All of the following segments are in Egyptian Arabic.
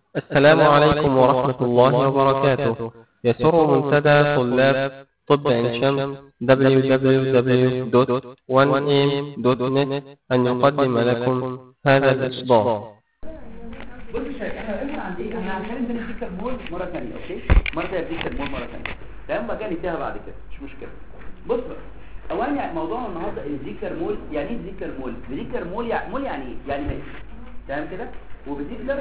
السلام عليكم ورحمة الله وبركاته يسر منتدى طلاب طب عين شمس www.1am.net أن يقدم لكم هذا الإصدار بص يا شباب احنا قلنا عن ايه احنا هنتكلم بين الديكر مول مره ثانيه اوكي مره ثانيه الديكر مول مره ثانيه تمام بقى ننتهي بعد كده مش مشكله بص بقى اولا يعني موضوعنا النهارده الديكر مول يعني ايه ديكر مول ديكر مول يعني مول يعني ايه يعني مات تمام كده وبديكر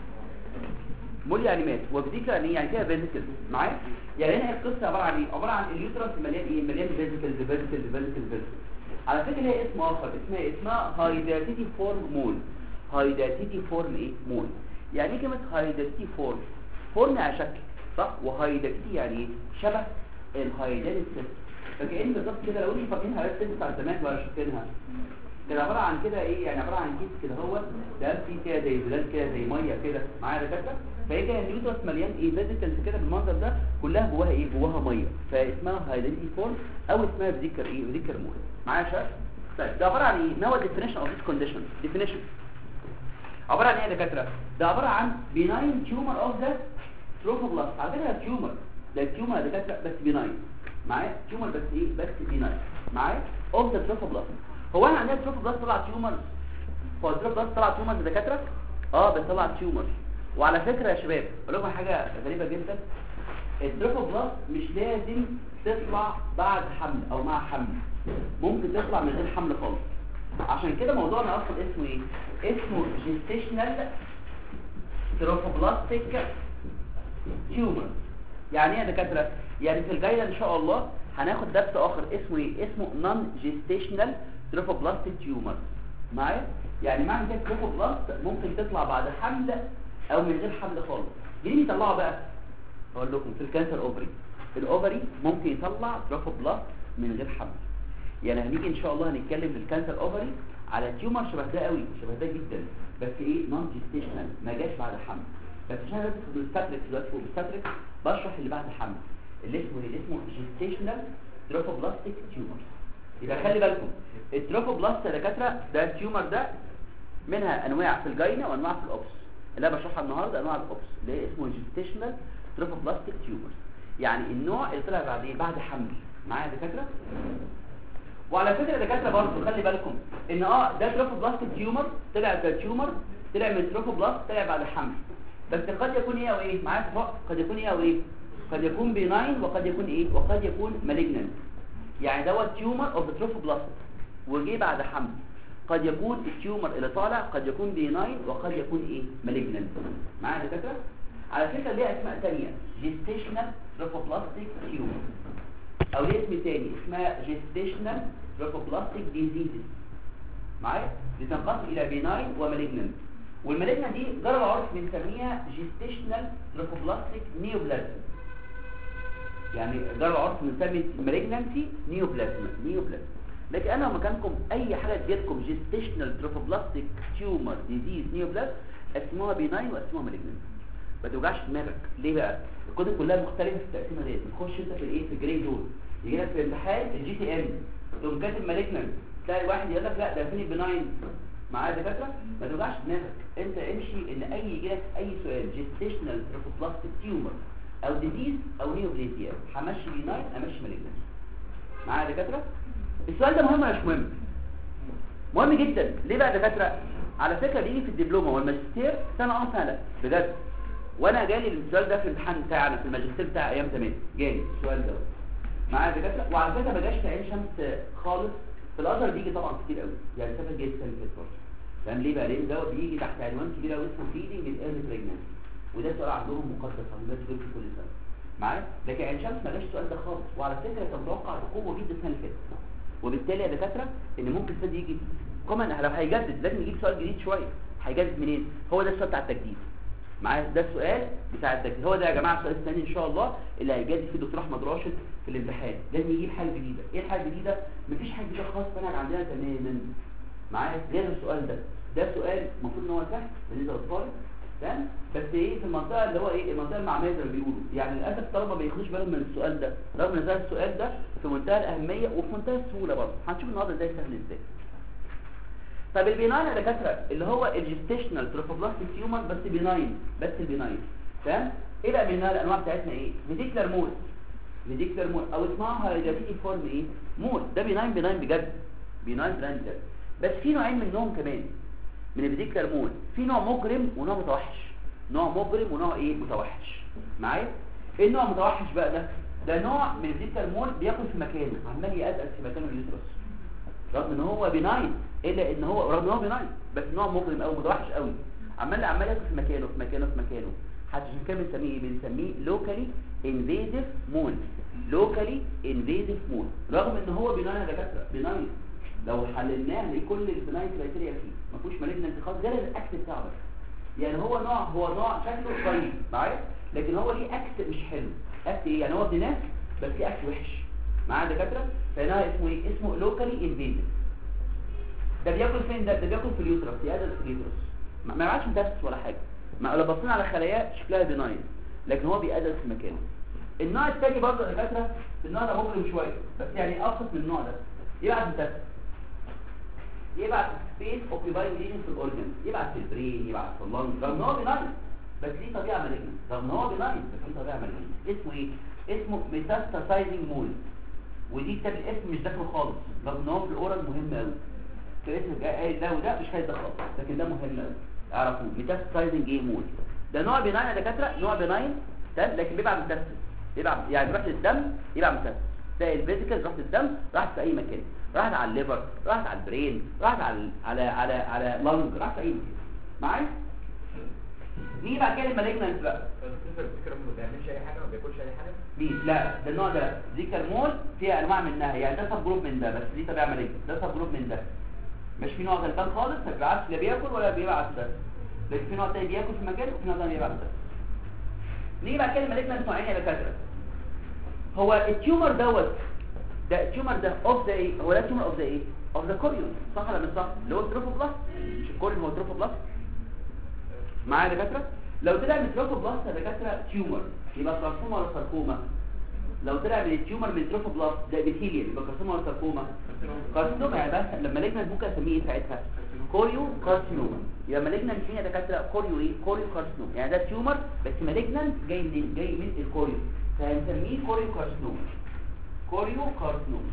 مول يعني مات وبديكر يعني ايه يعني فيها فيزيكلز معايا يعني هنا القصه عباره عن ايه عباره عن اليوترس مليان ايه مليان فيزيكلز فيزيكلز فيزيكلز على فكره هي اسم اخر اسمها اسمها هايداتيتي فورم مول هايداتيتي فورم ايه مول يعني ايه كلمه هايداتيتي فورم فورم يعني شكل صح وهايداتيتي يعني ايه شبه الهايداتيتي فكأن بالظبط كده لو انتوا فاكرين حاجات بتاع زمان ولا شايفينها كده عباره عن كده ايه يعني عباره عن كيس كده هو ده فيه كده زي زلال كده زي ميه كده معايا يا دكاتره فهي كده اليوترس مليان ايه فيزيكلز كده بالمنظر ده كلها جواها ايه جواها ميه فاسمها هايداتيتي فورم او اسمها فيزيكر ايه فيزيكر مول معايا يا شباب طيب ده عباره عن ايه ما هو الديفينيشن اوف ذيس كونديشن ديفينيشن عباره عن ايه يا دكاتره ده عباره عن بيناين تيومر اوف ذا تروفوبلاست على فكره تيومر ده تيومر يا دكاتره بس بيناين معايا تيومر بس ايه بس بيناين معايا اوف ذا تروفوبلاست هو احنا عندنا تروفوبلاست طلع تيومر هو التروفوبلاست طلع تيومر يا دكاتره اه بيطلع تيومر وعلى فكره يا شباب اقول لكم حاجه غريبه جدا التروفوبلاست مش لازم تطلع بعد حمل او مع حمل ممكن تطلع من غير حمل خالص عشان كده موضوعنا اصلا اسمه ايه اسمه جيستيشنال تروفوبلاستيك تيومر يعني ايه يا دكاتره يعني في الجايه ان شاء الله هناخد درس اخر اسمه ايه اسمه نون جيستيشنال تروفوبلاستيك تيومر معايا يعني معنى كده تروفوبلاست ممكن تطلع بعد حمل او من غير حمل خالص مين يطلعها بقى اقول لكم في الكانسر اوفري الاوفري ممكن يطلع تروفوبلاست من غير حمل يعني هنيجي ان شاء الله هنتكلم في الكانسر اوفري على تيومر شبه ده قوي شبه ده جدا بس ايه نون جيستيشنال ما جاش بعد حمل بس عشان انا بدرس بالستاتريك دلوقتي بالستاتريك بشرح اللي بعد الحمل اللي اسمه اللي اسمه جيستيشنال تروفوبلاستيك تيومر يبقى خلي بالكم التروفوبلاست يا دكاتره ده التيومر ده منها انواع في الجاينه وانواع في الاوبس اللي انا بشرحها النهارده انواع الاوبس اللي هي اسمه جيستيشنال تروفوبلاستيك تيومر يعني النوع اللي طلع بعد ايه بعد حمل معايا يا دكاتره وعلى فكره يا دكاتره برضه خلي بالكم ان اه ده تروفوبلاستيك تيومر طلع ده تيومر طلع من تروفوبلاست طلع بعد حمل بس قد يكون ايه او ايه معايا اتفاق قد يكون ايه او ايه قد يكون بيناين وقد يكون ايه وقد يكون مالجننت يعني دوت تيومر اوف ذا تروفوبلاست وجي بعد حمل قد يكون التيومر اللي طالع قد يكون بيناين وقد يكون ايه مالجننت معايا يا دكاتره على فكره ليها اسماء ثانيه جيستيشنال تروفوبلاستيك تيومر او ليه اسم تاني اسمها جيستيشنال تروفوبلاستيك ديزيزز معايا بتنقسم الى بيناين ومالجننت والمالجننت دي جرى العرف بنسميها جيستيشنال تروفوبلاستيك نيوبلازم يعني جرى العرف بنسمي المالجننسي نيوبلازم نيوبلازم لكن انا مكانكم اي حاجه تجيلكم جيستيشنال تروفوبلاستيك تيومر ديزيز نيوبلازم قسموها بيناين وقسموها مالجننت ما توجعش دماغك ليه بقى الكتب كلها مختلفه في التقسيمه ديت تخش انت في الايه في الجري دول يجي لك في امتحان الجي تي ام تقوم كاتب مالجننت تلاقي واحد يقول لك لا ده فين البناين معايا دكاتره ما توجعش دماغك انت امشي ان اي يجي لك اي سؤال جيستيشنال تروفوبلاستيك تيومر او ديزيز او نيوبليزيا همشي بناين امشي مالجننت معايا دكاتره السؤال ده مهم ولا مش مهم مهم جدا ليه بقى دكاتره على فكره بيجي في الدبلومه والماجستير سنه اه سنه لا بجد وانا جالي السؤال ده في الامتحان بتاعنا في الماجستير بتاع ايام زمان جالي السؤال ده معايا دكاتره وعلى فكره ما جاش في عين شمس خالص في الازهر بيجي طبعا كتير قوي يعني سنه جاي السنه اللي فاتت برضه فاهم ليه بقى لان دوت بيجي تحت عنوان كبير قوي اسمه فيدنج الايرلي بريجنسي وده سؤال عندهم مقدس عندهم بيجي كل سنه معايا لكن عين شمس ما جاش السؤال ده خالص وعلى فكره كان متوقع بقوه جدا السنه اللي فاتت وبالتالي يا دكاتره ان ممكن السنه دي يجي كمان لو هيجدد لازم يجيب سؤال جديد شويه هيجدد منين هو ده السؤال بتاع التجديد معايا ده السؤال بتاع التجديد هو ده يا جماعه السؤال الثاني ان شاء الله اللي هيجدد فيه الدكتور احمد راشد في الامتحان لازم يجيب حاجه جديده ايه الحاجه الجديده مفيش حاجه جديده خالص منهج عندنا تماما معايا غير السؤال ده ده سؤال المفروض ان هو سهل بالنسبه للطالب تمام بس ايه في المنطقه اللي هو ايه المنطقه المعميه زي ما بيقولوا يعني للاسف الطلبه ما بياخدوش بالهم من السؤال ده رغم ان ده السؤال ده في منتهى الاهميه وفي منتهى السهوله برضه هنشوف النهارده ازاي سهل ازاي طب البيناين يا دكاتره اللي هو الجستيشنال تروفوبلاستيك تيومر بس بيناين بس البيناين تمام ايه بقى بيناين الانواع بتاعتنا ايه فيديكلر مول فيديكلر مول او اسمها هايدريتي فورم ايه مول ده بيناين بيناين بجد بيناين بيناين بجد بس في نوعين منهم كمان من الفيديكلر مول في نوع مجرم ونوع متوحش نوع مجرم ونوع ايه متوحش معايا ايه النوع المتوحش بقى ده ده نوع من الفيديكلر مول بياكل في مكانه عمال يقزقز في مكانه اليوترس رغم ان هو بناين الا ان هو رغم ان هو بناين بس نوع مجرم قوي متوحش قوي عمال عمال ياكل في مكانه في مكانه في مكانه حتى عشان كده بنسميه ايه بنسميه لوكالي انفيزيف مول لوكالي انفيزيف مول رغم ان هو بناين يا دكاتره بناين لو حللناه نلاقي كل البناين كرايتيريا فيه ما فيهوش مالجنت خالص غير الاكت بتاعه بس يعني هو نوع هو نوع شكله طيب معايا لكن هو ليه اكت مش حلو اكت ايه يعني هو ابن ناس بس ليه اكت وحش معايا دكاتره فهنا اسمه ايه اسمه لوكالي انفيزيف ده بياكل فين ده ده بياكل في اليوترس يقدر في اليوترس ما ما يعرفش متاسس ولا حاجه ما لو بصينا على خلايا شكلها بناين لكن هو بيقدر في مكانه النوع الثاني برضه يا دكاتره النوع ده مجرم شويه بس يعني ابسط من النوع ده يبعت متاسس يبعت سبيس اوكيباينج ليجن في الاورجن يبعت في البرين يبعت في اللنج رغم ان هو بناين بس ليه طبيعه مالجنه رغم ان هو بناين بس ليه طبيعه مالجنه اسمه ايه اسمه ميتاستاسايزنج مول ودي كتاب الاسم مش داخله خالص رغم ان هو في الاورال مهم قوي الاسم قايل ده وده مش هيدا خالص لكن ده مهم قوي اعرفوه ميتاستاسايزنج ايه مول ده نوع بناين يا دكاتره نوع بناين تمام لكن بيبقى متسس بيبقى يعني بيروح للدم يبقى متسس تلاقي الفيزيكال راحت الدم راحت في اي مكان راحت على الليفر راحت على البرين راحت على على على على لانج راحت في اي مكان معايا نيجي بعد كده المالجنانت بقى الفكرة ما بيعملش اي حاجه ما بياكلش اي حاجه دي لا ده النوع ده لا دي كرمول فيها انواع منها يعني ده سب جروب من ده بس دي طبيعه مالجنت ده سب جروب من ده مش في نوع غلبان خالص ما بيبعتش لا بياكل ولا بيبعت ده لكن في نوع تاني بياكل في مكان وفي نوع تاني بيبعت ده نيجي بعد كده المالجنانت نوعين يا دكاتره هو التيومر دوت ده التيومر ده اوف ذا ايه هو ده التيومر اوف ذا ايه اوف ذا كوريون صح ولا مش صح اللي هو التروفوبلاست مش الكوريون هو التروفوبلاست معايا يا دكاتره لو طلع من التروفوبلاست يا دكاتره تيومر يبقى ساركوما ولا ساركوما لو طلع من التيومر من التروفوبلاست ده ابيثيليوم يبقى كارسوما ولا ساركوما كارسوما يعني بس لما لجنه ممكن اسميه ايه ساعتها كوريو كارسينوما يبقى مالجنان فين يا دكاتره كوريو ايه كوريو كارسينوما يعني ده تيومر بس مالجنان جاي منين جاي من الكوريو فهنسميه كوريو كارسينوما كوريو كارسينوما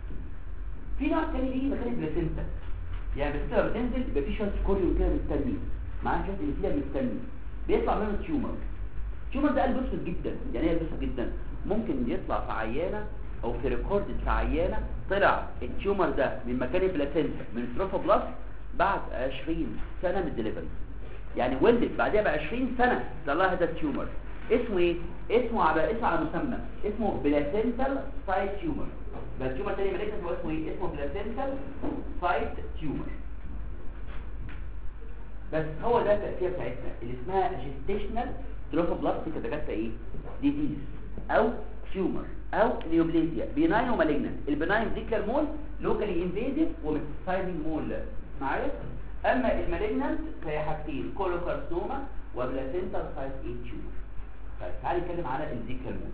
في نوع تاني بيجي مكان البلاسينتا يعني البلاسينتا لما بتنزل يبقى في شويه كوريو كده مستني معاه شويه الانسيلا مستني بيطلع منه تيومر التيومر ده قلب اسود جدا يعني ايه قلب اسود جدا ممكن يطلع في عيانه او في ريكورد في عيانه طلع التيومر ده من مكان البلاسينتا من التروفوبلاست بعد 20 سنه من الدليفري يعني ولدت بعدها ب 20 سنه طلع لها هذا التيومر اسمه ايه اسمه على اسمه على مسمى اسمه بلاسنتال سايت تيومر بس التيومر تاني مالك هو اسمه ايه اسمه بلاسنتال سايت تيومر بس هو ده التأثير بتاعتنا اللي اسمها جيستيشنال تروفوبلاستيك دكاتره ايه ديزيز او تيومر او نيوبليزيا بيناين ومالجنان البناين فيكلر مول لوكالي انفيزيف وميتاسايزنج مول معايا اما المالجنانت فهي حاجتين كولوكارسوما وبلاسنتال سايت ايه تيومر طيب تعالى نتكلم على الفيكلر مول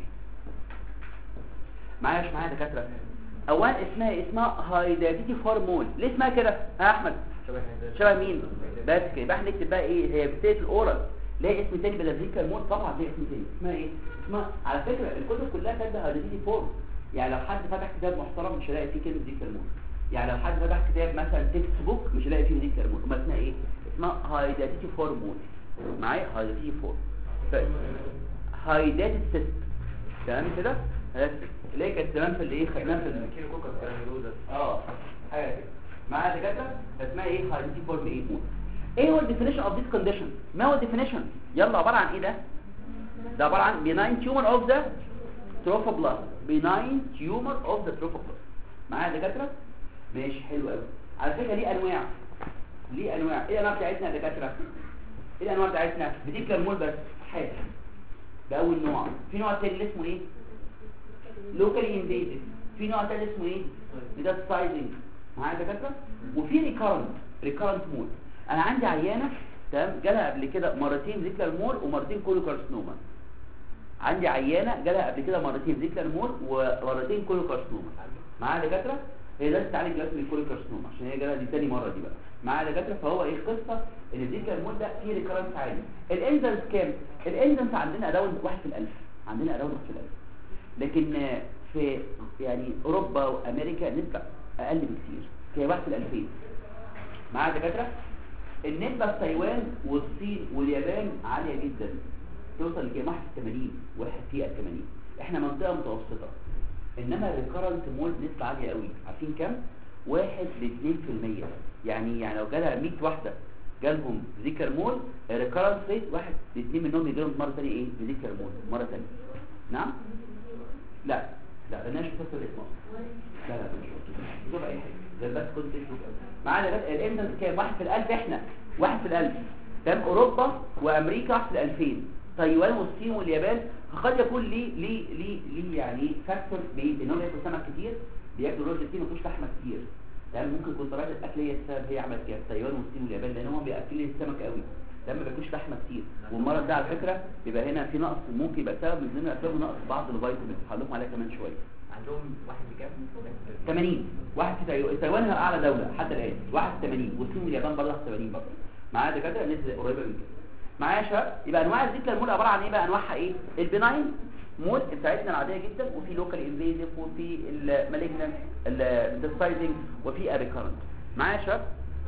معايا مش معايا دكاتره اولا اسمها اسمها هايداتيتي فورمول ليه اسمها كده ها احمد شبه شبه مين بس كده يبقى احنا نكتب بقى ايه هي بتاعت الاورال ليه اسم تاني بدل ذكر مول طبعا ليه اسم تاني اسمها ايه اسمها على فكره الكتب كلها كاتبه هايداتيتي فورم يعني لو حد فتح كتاب محترم مش هيلاقي فيه كلمه ذكر مول يعني لو حد فتح كتاب مثلا تكست بوك مش هيلاقي فيه ذكر مول امال اسمها ايه اسمها هايداتيتي فورمول معايا هايداتيتي فورم هايداتيتي سيست تمام كده اللي هي كانت زمان في الايه خدناها في ال- كيلو كوكا الكلام ده اه حاجه كده معايا يا دكاتره اسمها ايه هايداتيتي فورم ايه مول ايه هو الديفينيشن اوف ذيس كونديشن ما هو الديفينيشن يلا عباره عن ايه ده ده عباره عن benign tumor of the trophoblast benign tumor of the trophoblast معايا يا دكاتره ماشي حلو قوي على فكره ليه انواع ليه انواع ايه الانواع بتاعتنا يا دكاتره ايه الانواع بتاعتنا بتيجي مول بس حاجه ده اول نوع في نوع تاني اللي اسمه ايه لوكالي انفيزيف في نوع تاني اسمه ايه ميتاستايزنج معايا يا دكاتره وفي ريكارنت ريكارنت مول انا عندي عيانه تمام جالها قبل كده مرتين ذيكلر مول ومرتين كولوكارسنوما عندي عيانه جالها قبل كده مرتين ذيكلر مول ومرتين كولوكارسنوما معايا يا دكاتره هي لازم تعالج دلوقتي من الكولوكارسنوما عشان هي جالها دي تاني مره دي بقى معايا دكاتره فهو ايه القصه ان الديكال مول ده فيه ريكرنس عالي الانزنس كام الانزنس عندنا اراوند 1 في الالف عندنا اراوند 1 في الالف لكن آه، في يعني اوروبا وامريكا نسبه اقل بكتير هي 1 في الالفين معايا دكاتره النسبه في تايوان والصين واليابان عاليه جدا توصل لكام 1 في 80 1 في 80 احنا منطقه متوسطه انما الريكرنت مول نسبه عاليه قوي عارفين كام واحد ل 2% يعني يعني لو جالها 100 واحده جالهم ذكر مول الريكرنس ريت واحد ل 2 منهم يجي لهم مره ثانيه ايه ذكر مول مره ثانيه نعم لا لا ده مش مفسر الاسم أصلاً. لا لا مش مفسر شوف اي حاجه ده بس كنت تشوف معانا بس الانسنس كام واحد في الالف احنا واحد في الالف تمام اوروبا وامريكا واحد في الالفين تايوان والصين واليابان قد يكون ليه ليه ليه ليه يعني فاكتور بانهم ياكلوا سمك كتير بياكلوا رز كتير ما فيهوش لحمه كتير يعني ممكن يكون طبيعه الاكل هي السبب هي عملت كده في تايوان والصين واليابان لان هم بياكلوا السمك قوي لما بياكلوش لحمه كتير والمرض ده على فكره بيبقى هنا في نقص ممكن يبقى سبب من ضمن اسبابه نقص بعض الفيتامينز هقول لكم عليها كمان شويه عندهم واحد بكام 80 واحد في تايوان تايوان هي اعلى دوله حتى الان واحد في 80 والصين واليابان برضه 80 برضه معايا دكاتره نسبه قريبه من كده معايا يا شباب يبقى انواع الزيت المول عباره عن ايه بقى انواعها ايه البناين مول بتاعتنا العاديه جدا وفي لوكال انفيزيف وفي المالجنان الديسايزنج وفي اريكارنت معايا يا شباب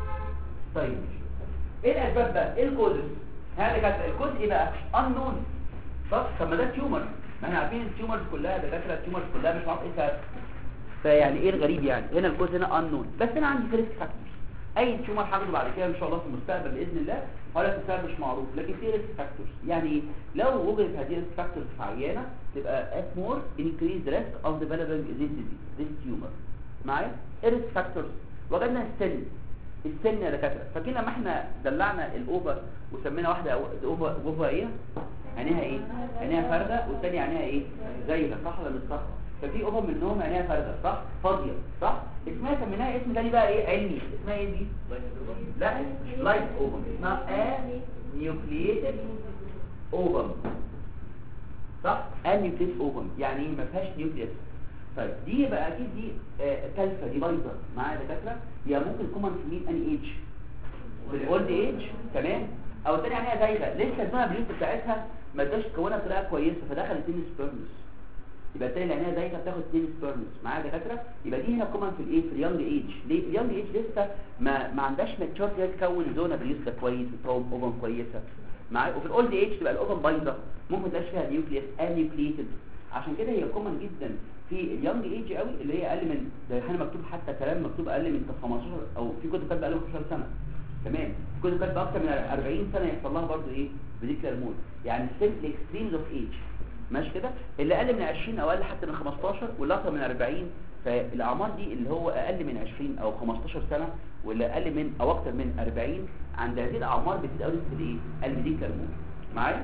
طيب ايه الاسباب بقى ايه الكوزز هذا كانت الكوز ايه بقى انون طب طب ما ده تيومر ما احنا عارفين التيومرز كلها دكاتره التيومرز كلها مش عارف ايه سبب فيعني ايه الغريب يعني هنا الكوز هنا انون بس انا عندي ريسك فاكتورز اي تيومر هاخده بعد كده ان شاء الله في المستقبل باذن الله هقول لك السبب مش معروف لكن في ريسك فاكتورز يعني إيه؟ لو وجدت هذه الريسك فاكتورز في عيانه تبقى at more increased risk of developing this disease this tumor معايا الريسك فاكتورز وجدنا السن السن يا دكاتره فاكرين لما احنا دلعنا الاوفا وسمينا واحده اوفا اوفا ايه عينيها ايه عينيها فارده والثانيه عينيها ايه زايده صح ولا مش صح ففي اوفا منهم عينيها فارده صح فاضيه صح اسمها سميناها اسم تاني بقى ايه علمي اسمها ايه دي لا لايت اوفا اسمها ا نيوكلييتد اوفم صح انيوكليس اوفم يعني ايه ما فيهاش نيوكليس طيب دي بقى اكيد دي آه، كالفه دي بايظه معايا دكاتره هي ممكن كومن في مين اني ايج بالاولد ايج تمام او الثانيه عليها زايده لسه الدماغ البيوت بتاعتها ما اداش تكونها بطريقه كويسه فدخل اتنين سبيرمز يبقى الثانيه اللي عينيها زايده بتاخد اتنين سبيرمز معايا دكاتره يبقى دي هنا كومن في الايه في اليونج ايج ليه في اليونج ايج لسه ما ما عندهاش ماتشور هي تكون زونه بريوسكا كويس وتكون اوفن كويسه معايا وفي الاولد ايج تبقى الاوفن بايظه ممكن تلاقيش فيها نيوكليس انيوكليتد عشان كده هي كومن جدا في اليونج ايج قوي اللي هي اقل من ده هنا مكتوب حتى كلام مكتوب اقل من 15 او في كتب كاتبه اقل من 15 سنه تمام في كتب كاتبه اكتر من 40 سنه يحصل لها برضه ايه فيزيكال مود يعني سيمبل اكستريمز اوف ايج ماشي كده اللي اقل من 20 او اقل حتى من 15 واللي اكتر من 40 فالاعمار دي اللي هو اقل من 20 او 15 سنه واللي اقل من او اكتر من 40 عند هذه الاعمار بتزيد قوي نسبه الايه الفيزيكال مود معايا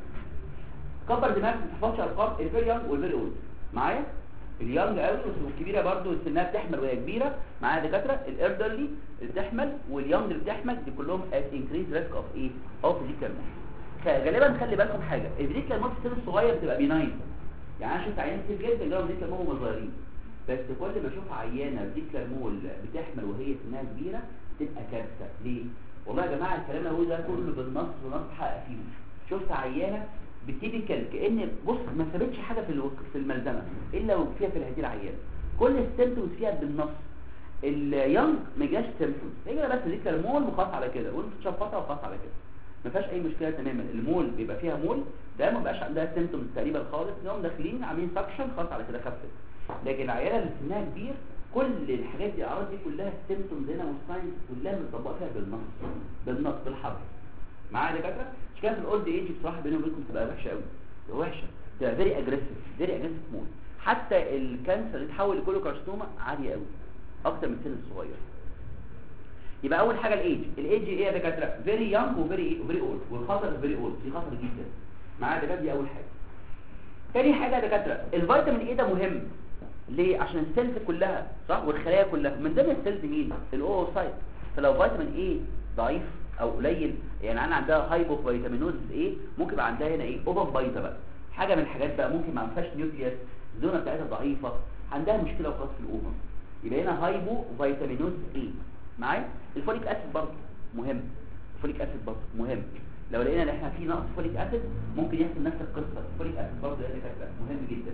كبر دماغك ما تحفظش ارقام الفيري يونج والفيري اولد معايا اليونج قوي والكبيره برضو سنها بتحمل وهي كبيره معايا دكاتره الالدرلي اللي بتحمل واليونج اللي بتحمل دي كلهم at increased risk of ايه of physical mood فغالبا خلي بالكم حاجه الفيزيكال مود في السن الصغير بتبقى بيناين يعني انا شفت عيان كتير جدا جالهم فيزيكال مود وهم صغيرين بس كل ما اشوف عيانه فيزيكال مول بتحمل وهي سنها كبيره تبقى كارثه ليه والله يا جماعه الكلام اللي هو ده كله بالنص ونص حق فيه شفت عيانه بتيبيكال كان بص ما ثبتش حاجه في الوك... في الملزمه الا وفيها في هذه العيانه كل السيمتومز فيها بالنص اليونج ما جاش سيمتومز هي بس ذيك المول وخاص على كده وانت تشفطها وخاص على كده ما فيهاش اي مشكله تماما المول بيبقى فيها مول ده ما بقاش عندها سيمتومز تقريبا خالص انهم داخلين عاملين سكشن خاص على كده خفت لكن العياله اللي سنها كبير كل الحاجات دي الاعراض دي كلها السيمتومز هنا والساينز كلها متطبقه فيها بالنص بالنص بالحرف معايا يا دكاتره مش كده في الاولد ايج بصراحه بيني وبينكم تبقى وحشه قوي تبقى وحشه تبقى فيري اجريسيف فيري اجريسيف مود حتى الكانسر يتحول لكولوكارسينوما عاليه قوي اكتر من السن الصغير يبقى اول حاجه الايج الايج ايه يا دكاتره فيري يونج وفيري وفيري اولد والخطر فيري اولد دي خطر جدا معايا يا دكاتره دي اول حاجه تاني حاجه يا دكاتره الفيتامين ايه ده مهم ليه عشان السيلز كلها صح والخلايا كلها من ضمن السيلز مين الاوسايت فلو فيتامين ايه ضعيف او قليل يعني انا عندها هايبو فيتامينوز ايه ممكن يبقى عندها هنا ايه اوفر بايظه بقى حاجه من الحاجات بقى ممكن ما فيهاش نيوكليس الزونه بتاعتها ضعيفه عندها مشكله وخلاص في الاوفر يبقى هنا هايبو فيتامينوز ايه معايا الفوليك اسيد برضه مهم الفوليك اسيد برضه مهم لو لقينا ان احنا في نقص فوليك اسيد ممكن يحصل نفس القصه الفوليك اسيد برضه ده كده مهم جدا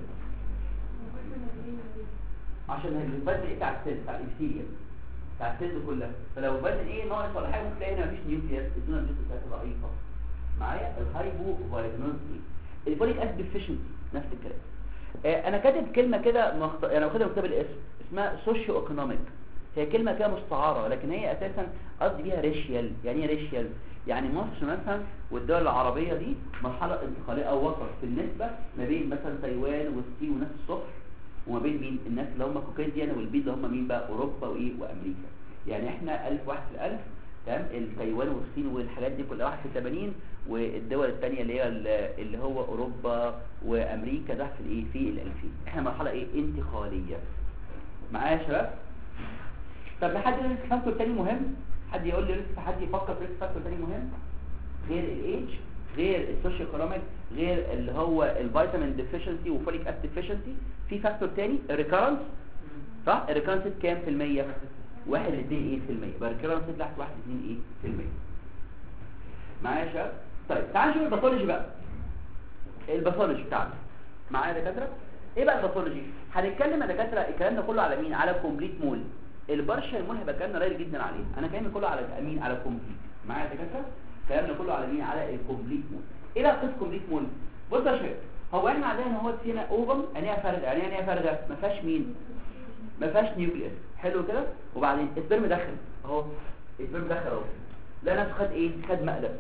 عشان الفيتامين ايه بتاع السيل بتاع الابثيليوم بتاع السيل كلها فلو فيتامين ايه ناقص ولا حاجه ممكن تلاقي هنا مفيش نيوكليس الدنيا الجزء بتاعتها ضعيفه معايا الهايبو فيتامين ايه الفوليك اسيد ديفيشنسي نفس الكلام آه انا كاتب كلمه كده مخت... انا واخدها من كتاب الاسم اسمها سوشيو ايكونوميك هي كلمه كده مستعاره لكن هي اساسا قصدي بيها ريشيال يعني ايه ريشيال يعني مصر مثلا والدول العربيه دي مرحله انتقاليه او وسط في النسبه ما بين مثلا تايوان والصين وناس الصفر وما بين مين الناس اللي هم كوكيزيان والبيض اللي هم مين بقى اوروبا وايه وامريكا يعني احنا ألف واحد في الألف تمام التايوان والصين والحاجات دي كلها واحد في 80 والدول الثانيه اللي هي اللي هو اوروبا وامريكا ده في الايه في الالفين احنا مرحله ايه انتقاليه معايا يا شباب طب حد ريسك فاكتور تاني مهم حد يقول لي ريسك حد يفكر في ريسك فاكتور تاني مهم غير الايدج غير السوشيال ايكونوميك غير اللي هو الفيتامين ديفيشنسي وفوليك اسيد ديفيشنسي في فاكتور تاني الريكارنس صح الريكارنس كام في المية واحد لاثنين ايه في المية يبقى الريكارنس تحت واحد لاثنين ايه في المية معايا يا شباب طيب تعال نشوف الباثولوجي بقى الباثولوجي بتاعنا معايا يا دكاتره ايه بقى الباثولوجي هنتكلم يا دكاتره الكلام ده كله على مين على كومبليت مول البرشا المول هيبقى كلامنا قليل جدا عليه انا كلامي كله على مين على كومبليت معايا يا دكاتره كلامنا كله على مين على الكومبليت مول ايه بقى قصه كومبليت مول بص يا شباب هو احنا عندنا هو هنا اوفم عينيها فارغه يعني عينيها فارغه ما فيهاش مين ما فيهاش نيوكليس حلو كده وبعدين السبرم دخل اهو السبرم دخل اهو لا نفسه خد ايه خد مقلب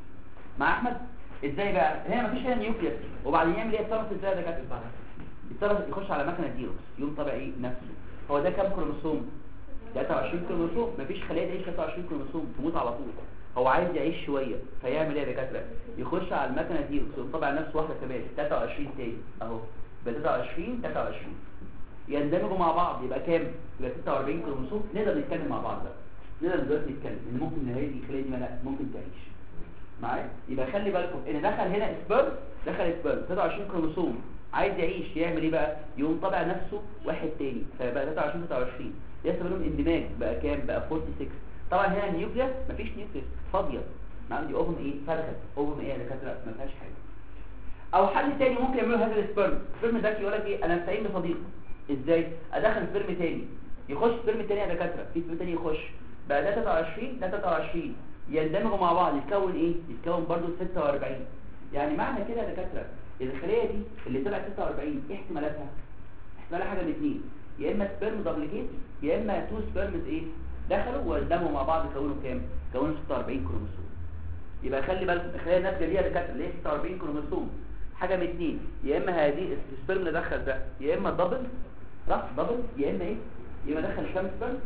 مع احمد ازاي بقى هنا مفيش هنا نيوكليس وبعدين يعمل ايه يتصرف ازاي ده كاتب يتصرف يخش على مكنه ديروكس يوم طبعا ايه نفسه هو ده كام كروموسوم 23 كروموسوم مفيش خليه تعيش 23 كروموسوم تموت على طول هو عايز يعيش شويه فيعمل ايه يا دكاتره يخش على المكنه دي ويطبع نفسه واحده كمان 23 تاني اهو ب 23 23 يندمجوا مع بعض يبقى كام يبقى 46 كروموسوم نقدر نتكلم مع بعض بقى نقدر دلوقتي نتكلم ان ممكن النهايه دي الخليه دي لا ممكن تعيش معايا يبقى خلي بالكم ان دخل هنا سبرم دخل سبرم 23 كروموسوم عايز يعيش يعمل ايه بقى يقوم طبع نفسه واحد تاني فبقى 23 23 يحصل بينهم اندماج بقى كام بقى 46 طبعا هنا النيوكليس مفيش نيوكليس فاضيه ما عندي اوفم ايه فرغت اوفم ايه يا دكاتره ما فيهاش حاجه او حل تاني ممكن يعملوا هذا السبرم السبرم ده يقول لك ايه انا مستعين بصديق ازاي ادخل سبرم تاني يخش سبرم تاني يا دكاتره في سبرم تاني يخش بقى ده 23 ده 23 يندمجوا مع بعض يتكون ايه يتكون برضو 46 يعني معنى كده يا دكاتره الخليه دي اللي طلعت 46 ايه احتمالاتها احتمالها حاجه من اثنين يا اما سبرم دبليكيت يا اما تو سبرمز ايه دخلوا واندمجوا مع بعض كونوا كام كونوا 46 كروموسوم يبقى خلي بالك الخلايا الناتجه دي يا دكاتره اللي هي 46 كروموسوم حاجه من اثنين يا اما هذه السبرم اللي دخل ده يا اما دبل صح دبل يا اما ايه يا اما دخل كام سبرم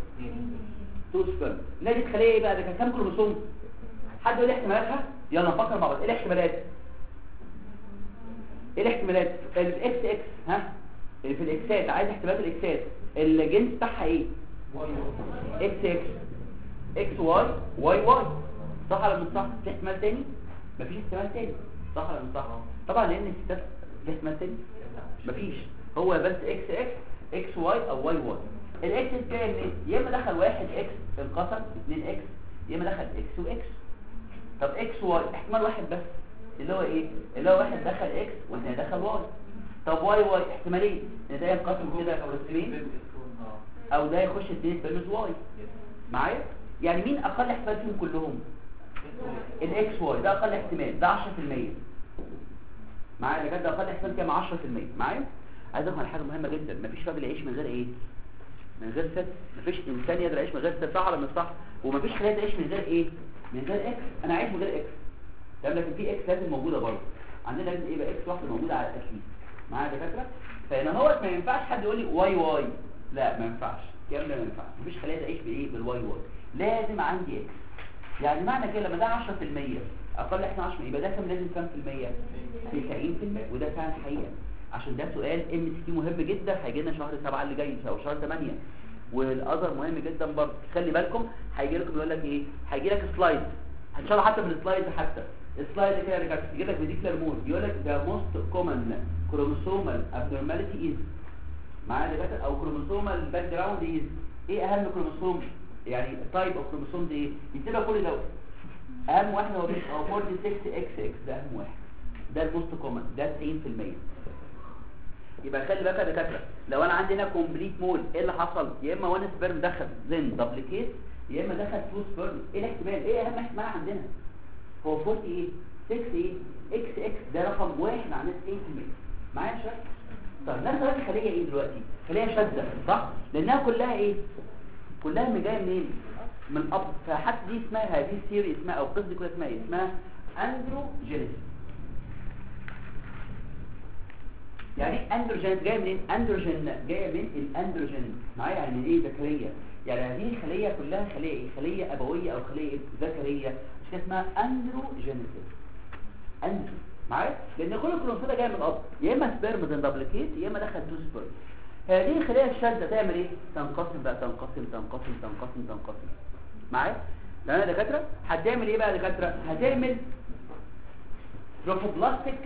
تو سبرم نادي الخليه ايه بقى ده كان كام كروموسوم حد يقول لي احتمالاتها يلا نفكر مع بعض ايه الاحتمالات ايه الاحتمالات الاكس اكس ها اللي في الاكسات عايز احتمالات الاكسات الجنس بتاعها ايه اكس اكس اكس واي واي واي صح ولا مش صح في احتمال تاني مفيش احتمال تاني صح ولا مش صح طبعا لان الستات في احتمال تاني مفيش هو بس اكس اكس اكس واي او واي واي الاكس جاي منين يا اما دخل واحد اكس انقسم اثنين اكس يا اما دخل اكس واكس طب اكس واي احتمال واحد بس اللي هو ايه اللي هو واحد دخل اكس والثاني دخل واي طب واي واي احتمالين ان ده ينقسم كده قسمين او ده يخش اثنين سبرمز واي معايا يعني مين اقل احتمال فيهم كلهم الاكس واي ده اقل احتمال ده 10% معايا ده اقل احتمال كام 10% معايا عايز افهم حاجه مهمه جدا مفيش راجل يعيش من غير ايه من غير ست مفيش انسان يقدر يعيش من غير ست صح ولا مش صح ومفيش خليه تعيش من غير ايه من غير اكس انا عايش من غير اكس تمام لكن في اكس لازم موجوده برضه عندنا لازم ايه بقى اكس واحده موجوده على الاساس معايا يا دكاتره فهنا هو ما ينفعش حد يقول لي واي واي لا ما ينفعش الكلام ده ما ينفعش مفيش خليه تعيش بايه بالواي واي لازم عندي اكس يعني معنى كده لما ده 10% اقل احنا 10 يبقى ده كام لازم كام في المية 90% وده فعلا حقيقه عشان ده سؤال ام سي كيو مهم جدا هيجي لنا شهر 7 اللي جاي او شهر 8 والاذر مهم جدا برضه خلي بالكم هيجي لكم يقول لك ايه هيجي لك سلايد ان شاء الله حتى بالسلايد حتى السلايد كده رجعت يجي لك فيديكلر مود يقول لك ده موست كومن كروموسومال ابنورماليتي از معايا دكاتره او كروموسومال باك جراوند از ايه اهم كروموسوم يعني تايب اوف كروموسوم ايه يكتبها كل دوت اهم واحد هو مين هو 46 اكس اكس ده اهم واحد ده الموست كومن ده 90% يبقى خلي بالك يا دكاتره لو انا عندي هنا كومبليت مول ايه اللي حصل يا اما وان سبرم دخل زين دبليكيت يا اما دخل تو سبرم ايه الاحتمال ايه اهم احتمال عندنا هو 40 ايه 6 ايه اكس اكس ده رقم واحد مع ناس 80% معايا يا شباب طب ناخد دلوقتي خليه ايه دلوقتي خليه شاذه صح لانها كلها ايه كلها من جايه منين من الاب فحتى دي اسمها هذه السيري اسمها او القصه دي كلها اسمها ايه اسمها اندروجينيس يعني ايه اندروجين جايه منين اندروجين جايه من الاندروجين معايا يعني من ايه ذكريه يعني هذه الخليه كلها خليه ايه خليه ابويه او خليه إيه؟ ذكريه مش كده اسمها اندروجينيسيس اندرو معايا لان كل الكروموسوم جايه من الاب يا اما سبيرم دبليكيت يا اما دخل تو سبيرم هذه الخليه الشاذه تعمل ايه تنقسم بقى تنقسم تنقسم تنقسم تنقسم معايا تمام يا دكاتره هتعمل ايه بقى يا دكاتره هتعمل تروفوبلاستيك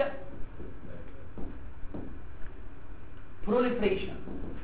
proliferation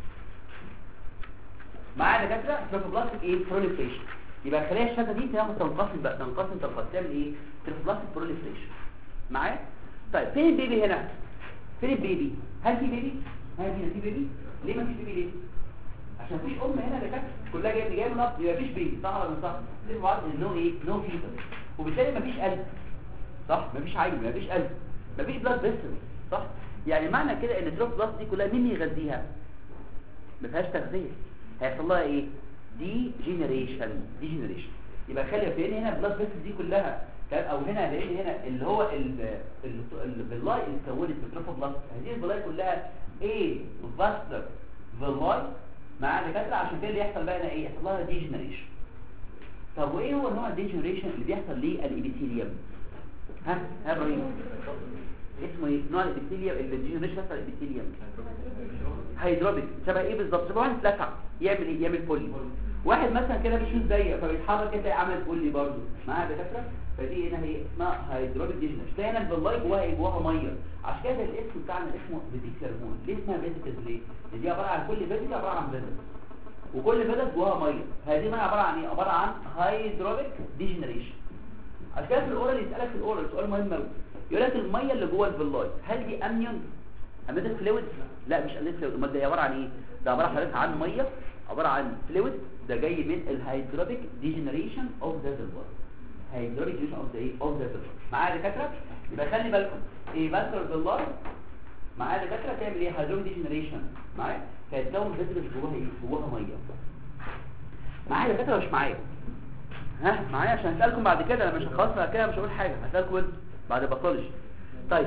معايا يا دكاتره تروفوبلاستيك ايه proliferation يبقى الخليه الشاذه دي تاخد تنقسم بقى تنقسم تنقسم تعمل ايه تروفوبلاستيك proliferation معايا طيب فين البيبي هنا فين البيبي هل في بيبي هل في بيبي ليه ما فيش بيبي ليه عشان مفيش ام هنا يا دكاتره كلها جايه جايه من الاب يبقى مفيش بيبي صح ولا مش صح زي بعض نو ايه نو فيتر وبالتالي مفيش قلب صح مفيش عين مفيش قلب مفيش بلاد فيسل صح يعني معنى كده ان الدروب بلس دي كلها مين يغذيها ما فيهاش تغذيه هيحصل لها ايه دي جينيريشن دي جينيريشن يبقى خلي فين هنا البلاد فيسل دي كلها كان او هنا لان هنا اللي هو الفيلاي اللي اتكونت في الدروب بلس هذه الفيلاي كلها ايه فاسلر فيلاي مع دكاتره عشان كده اللي يحصل بقى هنا ايه يحصل لها دي جينيريشن طب وايه هو نوع الدي جينيريشن اللي بيحصل للابيثيليوم ها ها ابراهيم اسمه ايه نوع الابيثيليوم اللي الجينيريشن بتاع الابيثيليوم هيدروبيك شبه ايه بالظبط شبه واحد اتلسع يعمل ايه يعمل بولي واحد مثلا كده بيشوف زيك فبيتحرك كده عمل بولي برضه معاها دكاتره فدي هنا هي اسمها هيدروبيك ديجنريشن تلاقي هنا الفلاي جواها ايه جواها ميه عشان كده الاسم بتاعنا اسمه فيزيكال هرمون ليه اسمها فيزيكال ليه لان دي عباره عن كل فيزيكال عباره عن فيزيكال وكل فيزيكال جواها ميه هذه ميه عباره عن ايه عباره عن هيدروبيك ديجنريشن عشان كده في الاورال يسالك في الاورال سؤال مهم قوي يقول لك الميه اللي جوه الفلاي هل دي امنيون اميدك فلويد لا مش اميدك فلويد امال ده عباره عن ايه ده عباره حضرتك عن ميه عباره عن فلويد ده جاي من الهيدروبيك ديجنريشن اوف ذا فلاي هيدروبيك ديجنريشن اوف ذا ايه اوف ذا فلاي معايا يا دكاتره يبقى خلي بالكم ايه باسكر فلاي معايا يا دكاتره تعمل ايه هيدروبيك ديجنريشن معايا فيتكون فيزيكال جواها ايه جواها ميه معايا يا دكاتره مش معايا ها معايا عشان اسالكم بعد كده انا مش خلاص بقى كده مش هقول حاجه هسالكم انتوا بعد باثولوجي طيب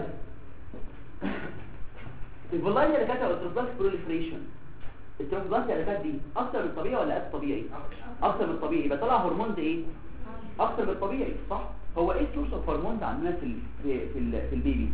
الفلاي اللي كانت التروبلاست بروليفريشن التروبلاست اللي كانت دي اكتر من الطبيعي ولا اقل طبيعي اكتر من الطبيعي يبقى طلع هرمون ده ايه اكتر من الطبيعي صح هو ايه السورس اوف هرمون عندنا في ال في في, ال في البيبي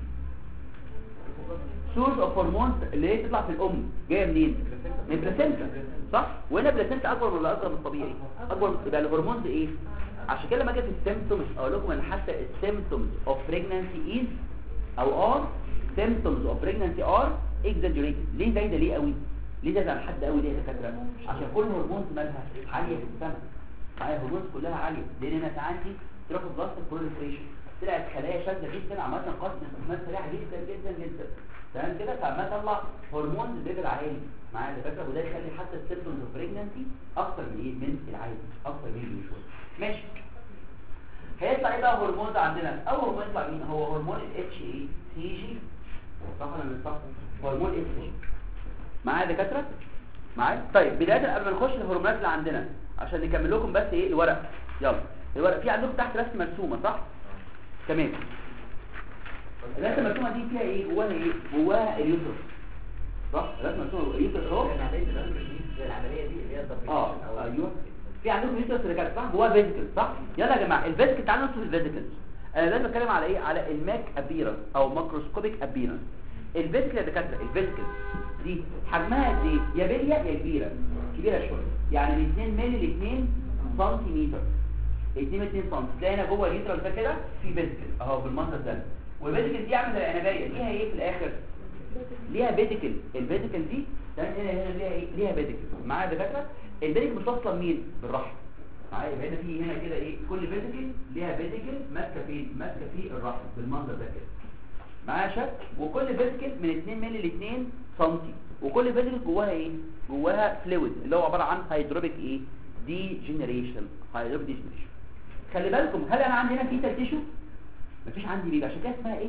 سورس اوف هرمون اللي هي تطلع في الام جايه منين من البلاسينتا صح وهنا البلاسينتا اكبر ولا اصغر من الطبيعي اكبر من يبقى الهرمون ده ايه عشان كده لما اجي في السيمبتومز اقول لكم ان حتى السيمبتومز اوف بريجنانسي از او ار symptoms of pregnancy are exaggerated ليه زايده ليه قوي ليه زايده عن حد قوي ليه يا دكاتره عشان كل هرمونز مالها عاليه في السماء معايا هرمونز كلها عاليه لان انا عندي تروح بلاست بروليفريشن طلعت خلايا شاذه جدا عملت قسم استثمار سريع جدا جدا جدا تمام كده فعمال اطلع هرمونز ليفل عالي معايا يا دكاتره وده يخلي حتى السيمبتومز اوف بريجنانسي اكتر من ايه من العادي اكتر من اليوجوال ماشي هيطلع ايه بقى هرمون عندنا اول هرمون يطلع مين هو هرمون الاتش اي سي جي صح ولا مش صح هرمون اتش جي معايا يا دكاتره معايا طيب بدايه قبل ما نخش الهرمونات اللي عندنا عشان نكمل لكم بس ايه الورق يلا الورق في عندكم تحت رسمه مرسومه صح تمام الرسمه المرسومه دي فيها ايه جواها ايه جواها اليوترس صح الرسمه المرسومه اليوترس اهو العمليه دي اللي هي اه ايوه في عندكم يوترس رجال صح جواه فيزيكال صح يلا يا جماعه الفيزيكال تعالوا نشوف الفيزيكال انا لازم اتكلم على ايه على الماك ابيرنس او ماكروسكوبيك ابيرنس الفيزيكال يا دكاتره الفيزيكال دي حجمها قد ايه يا بليه يا كبيره كبيره شويه يعني من 2 مللي ل 2 سنتيمتر 2 2 سم تلاقي هنا جوه اليوترس ده كده في فيزيكال اهو بالمنظر ده والفيزيكال دي عامله زي العنبايه ليها ايه في الاخر ليها بيديكل البيديكل دي ده هنا هنا ليها ايه ليها بيديكل معايا يا دكاتره البيديكل بتوصل مين بالرحم معايا يبقى هنا في هنا كده ايه كل فيزيكل ليها فيزيكل ماسكه فين ماسكه في الرحم بالمنظر ده كده معايا شك وكل فيزيكل من 2 مللي ل 2 سم وكل فيزيكل جواها ايه جواها فلويد اللي هو عباره عن هيدروبيك ايه دي جنريشن هيدروبيك دي جنريشن خلي بالكم هل انا عندي هنا في تيشو مفيش عندي بيبي عشان كده اسمها ايه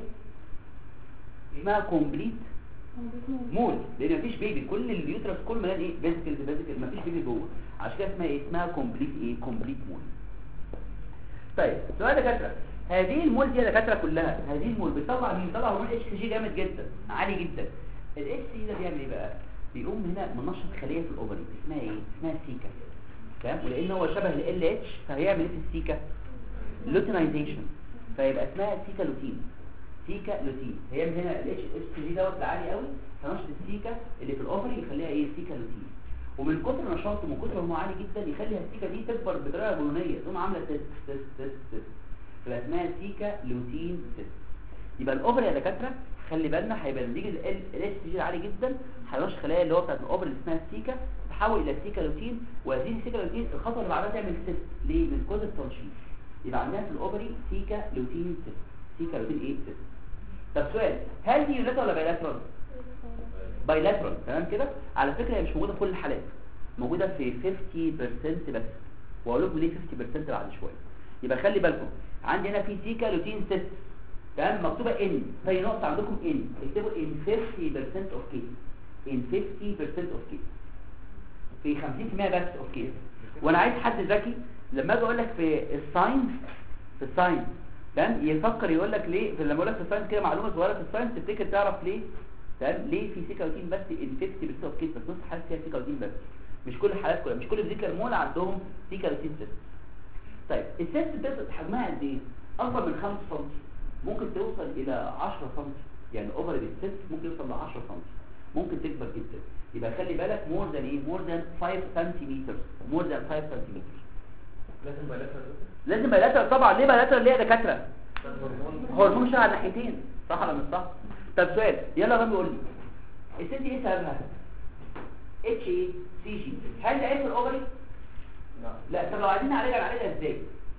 اسمها كومبليت مول لان مفيش بيبي كل اليوترس كله مليان ايه فيزيكال فيزيكال مفيش بيبي جوه عشان كده اسمها ايه اسمها كومبليت ايه كومبليت مول طيب سؤال يا دكاتره هذه المول دي يا دكاتره كلها هذه المول بتطلع مين بتطلع هرمون اتش جي جامد جدا عالي جدا الاتش جي ده بيعمل ايه بقى بيقوم هنا منشط خليه في الاوفري اسمها ايه اسمها سيكا تمام ولان هو شبه ال اتش فهيعمل ايه في السيكا لوتينايزيشن فيبقى اسمها سيكا لوتين سيكا لوتين هيعمل هنا الاتش اتش جي دوت عالي قوي فنشط السيكا اللي في الاوفري يخليها ايه سيكا لوتين ومن كتر نشاطه ومن كتر ما هو عالي جدا يخلي السيكا دي تكبر بطريقه جنونيه تقوم عامله تست تست تست تست تبقى اسمها سيكا لوتين تست يبقى الاوفر يا دكاتره خلي بالنا هيبقى نتيجه الاتش جي عالي جدا هيرش خلايا اللي هو بتاعت الاوفر اللي اسمها السيكا تحول الى سيكا لوتين وهذه السيكا لوتين الخطوه اللي بعدها تعمل سيست ليه من كتر التنشيط يبقى عندنا في الاوفري سيكا لوتين سيست سيكا لوتين ايه سيست طب سؤال هل دي يونيلاترال ولا بايلاترال بايلاترال تمام كده على فكره هي مش موجوده في كل الحالات موجوده في 50% بس واقول لكم ليه 50% بعد شويه يبقى خلي بالكم عندي هنا في سيكا لوتين سيست تمام مكتوبه ان فهي نقطه عندكم ان اكتبوا ان 50% اوف كيس ان 50% اوف كيس في 50% بس اوف كيس وانا عايز حد ذكي لما اجي اقول لك في الساينس في الساينس تمام يفكر يقول لك ليه لما اقول لك في الساينس كده معلومه صغيره في الساينس تفتكر تعرف ليه تمام ليه في سيكاوتين بس ان 50% اوف كيس بس نص الحالات فيها سيكاوتين بس مش كل الحالات كلها مش كل فيزيكال مول عندهم سيكاوتين سيست طيب السيست بتبقى حجمها قد ايه اكبر من 5 سم ممكن توصل الى 10 سم يعني اوفر السيست ممكن يوصل ل 10 سم ممكن تكبر جدا يبقى خلي بالك مور ذان ايه مور ذان 5 سنتيمتر مور ذان 5 سنتيمتر لازم بايلاترال لازم بايلاترال طبعا ليه بايلاترال ليه يا دكاتره هرمون هرمون شغال على الناحيتين صح ولا مش صح طب سؤال يلا رامي قول لي الست دي ايه سببها اتش اي سي جي هل ده عيب في الاوفري لا لا طب لو عايزين نعالجها نعالجها ازاي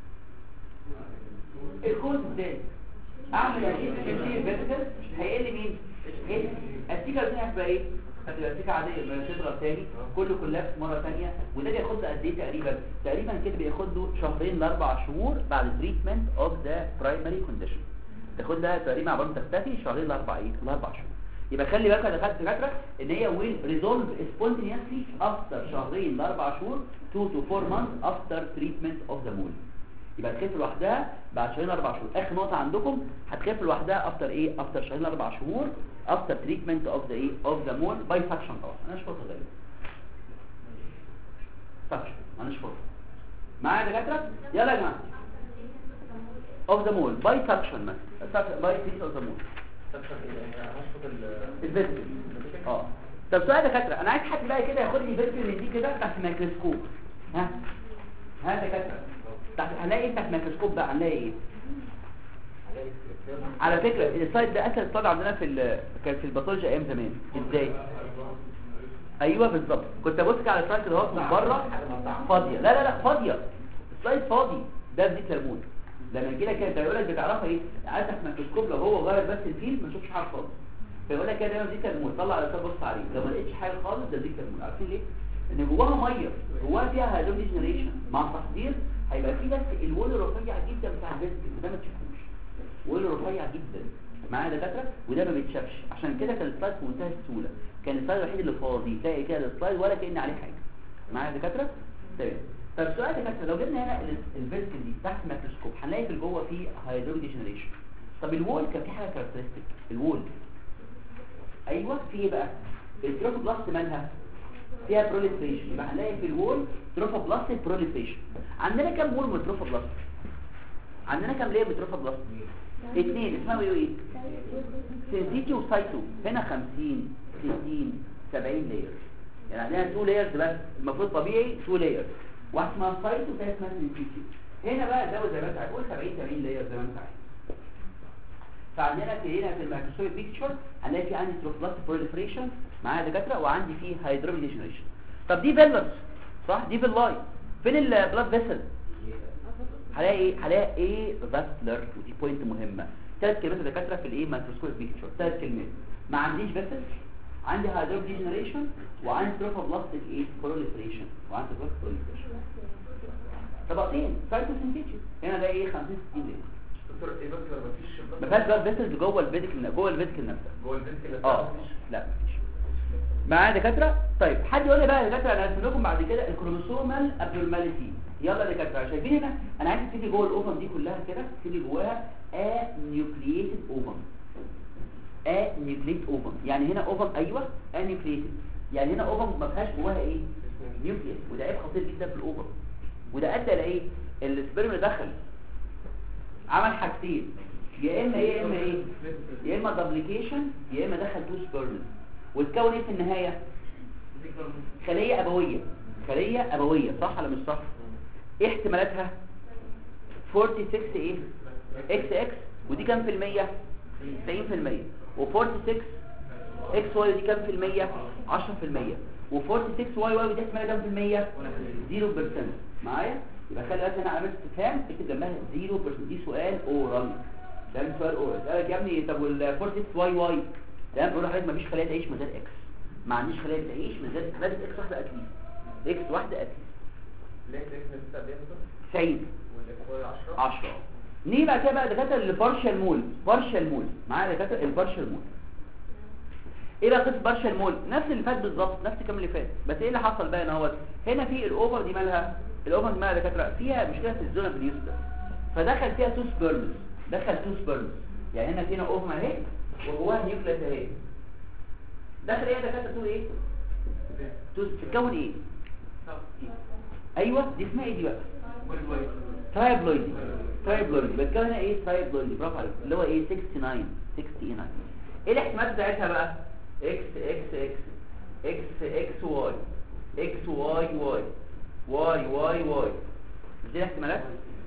الكود ازاي اعمل اجيب كتير فيزيكال هيقل مين ايه السيكا دي هتبقى ايه هتبقى سيكا عاديه لما تضرب تاني كله كولابس مره ثانيه وده بياخد له قد ايه تقريبا تقريبا كده بياخد له شهرين لاربع شهور بعد تريتمنت اوف ذا برايمري كونديشن تاخد لها تقريبا عباره تختفي شهرين لاربع ايه لاربع شهور يبقى خلي بالك يا دكاتره دكاتره ان هي ويل ريزولف سبونتينيوسلي افتر شهرين لاربع شهور 2 to 4 months after treatment of the mole يبقى تخف لوحدها بعد شهرين اربع شهور اخر نقطه عندكم هتخف لوحدها افتر ايه افتر شهرين اربع شهور افتر تريتمنت اوف ذا ايه اوف ذا مول باي سكشن طبعا انا مش فرصه غالبا سكشن انا مش فرصه معايا يا دكاتره يلا يا جماعه اوف ذا مول باي سكشن مثلا باي بيس اوف ذا مول تكسر ايه يعني هشفط ال الفيزيكال اه طب سؤال يا دكاتره انا عايز حد بقى كده ياخد لي فيزيكال من دي كده تحت الميكروسكوب ها ها يا دكاتره تحت هنلاقي ايه تحت الميكروسكوب بقى هنلاقي ايه هلاقي السكرتير على فكرة السلايد ده اسهل سلايد عندنا في ال... كان في الباثولوجي ايام زمان ازاي ايوه بالظبط كنت ابص كده على السلايد كده اهو من بره فاضيه لا لا لا فاضيه السلايد فاضي ده بديك ليمون لما يجي لك كده يقول لك بتعرفها ايه عايز تحت الميكروسكوب لو هو غير بس الفيلد ما تشوفش حاجه خالص فيقول لك كده دايما دي ليمون طلع على السلايد بص عليه لو ما لقيتش حاجه خالص ده دي ليمون عارفين ليه ان جواها ميه جواها فيها هيدروجين ديجنريشن مع التحضير هيبقى في بس الوول الرفيع جدا بتاع الفيزيكال ده ما تشوفوش ويل رفيع جدا معايا دكاتره وده ما بيتشافش عشان كده كان السلايد في منتهى السهوله كان السلايد الوحيد اللي فاضي تلاقي كده السلايد ولا كان عليه حاجه معايا دكاتره تمام طب سؤال يا دكاتره لو جبنا هنا الفيزيكال دي تحت الميكروسكوب هنلاقي في جوه في هيدروجين ديجنريشن طب الوول كان في حاجه كاركترستيك الوول ايوه في ايه بقى التروفوبلاست مالها فيها بروليفريشن يبقى هنلاقي في الوول تروفوبلاست بروليفريشن عندنا كام وول من التروفوبلاست عندنا كام ليه بتروفوبلاست اثنين اسمها ايه سينسيتي وسايتو هنا 50 60 70 لاير يعني عندنا 2 لايرز بس المفروض طبيعي 2 لايرز واحده اسمها سايتو وثانيه اسمها سينسيتي هنا بقى ده زي ما انت هتقول 70 80 لاير زي ما انت عايز فعندنا في هنا في الميكروسكوب بيكتشر هنلاقي في عندي تروفوبلاست بروليفريشن معايا دكاتره وعندي فيه هيدروجين ديجنريشن طب دي فيلرز صح دي فيلاي فين البلاد فيسل هلاقي ايه هلاقي ايه فاسلر ودي بوينت مهمه ثلاث كلمات يا دكاتره في الايه مايكروسكوب بيكتشر ثلاث كلمات ما عنديش فيسل عندي هيدروب ديجنريشن وعندي تروفوبلاستيك ايه بروليفريشن وعندي بروليفريشن طبقتين سايتوسينثيتي هنا ده ايه 50 60 دقيقه دكتور ايه دكتور مفيش ما فيهاش بلاد فيسلز جوه الفيزيكال جوه الفيزيكال نفسها جوه البنت اللي اه لا مفيش معايا دكاتره طيب حد يقول لي بقى يا دكاتره انا هرسم لكم بعد كده الكروموسومال ابنورماليتي يلا يا دكاتره شايفين هنا انا عايز تيجي جوه الاوفم دي كلها كده تيجي جواها ا نيوكلييتد اوفم ا نيوكلييتد اوفم يعني هنا اوفم ايوه ا نيوكلييتد يعني هنا اوفم ما فيهاش جواها ايه نيوكليس وده عيب خطير جدا في الاوفم وده ادى لايه السبرم اللي دخل عمل حاجتين يا اما ايه يا اما ايه يا اما دبليكيشن يا اما دخل تو سبرمز وتكون ايه في النهايه خليه ابويه خليه ابويه صح ولا مش صح ايه احتمالاتها 46 ايه اكس اكس ودي كام في المية 90 في المية و46 اكس واي ودي كام في المية 10 في المية و46 واي واي ودي احتمالها كام في المية 0% معايا يبقى خلي بالك هنا علامه استفهام اكتب جنبها 0% دي سؤال اورال ده سؤال اورال قال لك يا ابني طب وال 46 واي واي ده بيقول لحضرتك مفيش خليه تعيش من غير اكس ما عنديش خليه تعيش من غير لازم اكس واحده اتليست اكس واحده اتليست ليه الاكس نسبتها قد ايه دكتور 90 والاكس 10 10 نيجي بقى كده بقى دكاتره البارشال مول بارشال مول معايا دكاتره البارشال مول ايه بقى قصه بارشال مول نفس اللي فات بالظبط نفس الكلام اللي فات بس ايه اللي حصل بقى هنا اهوت هنا في الاوفر دي مالها الاوفر دي مالها دكاتره فيها مشكله في الزونه باليوستا فدخل فيها تو سبيرمز دخل تو سبيرمز يعني هنا فينا اوفر اهي وجواها نيوكليس اهي دخل ايه يا دكاتره تو ايه تو تتكون ايه ايوه دي اسمها ايه دي بقى ترايبلويدي ترايبلويدي بتكون هنا ايه ترايبلويدي برافو عليك اللي هو ايه 69 69 ايه الاحتمالات بتاعتها بقى اكس اكس اكس اكس اكس واي اكس واي واي واي واي واي دي الاحتمالات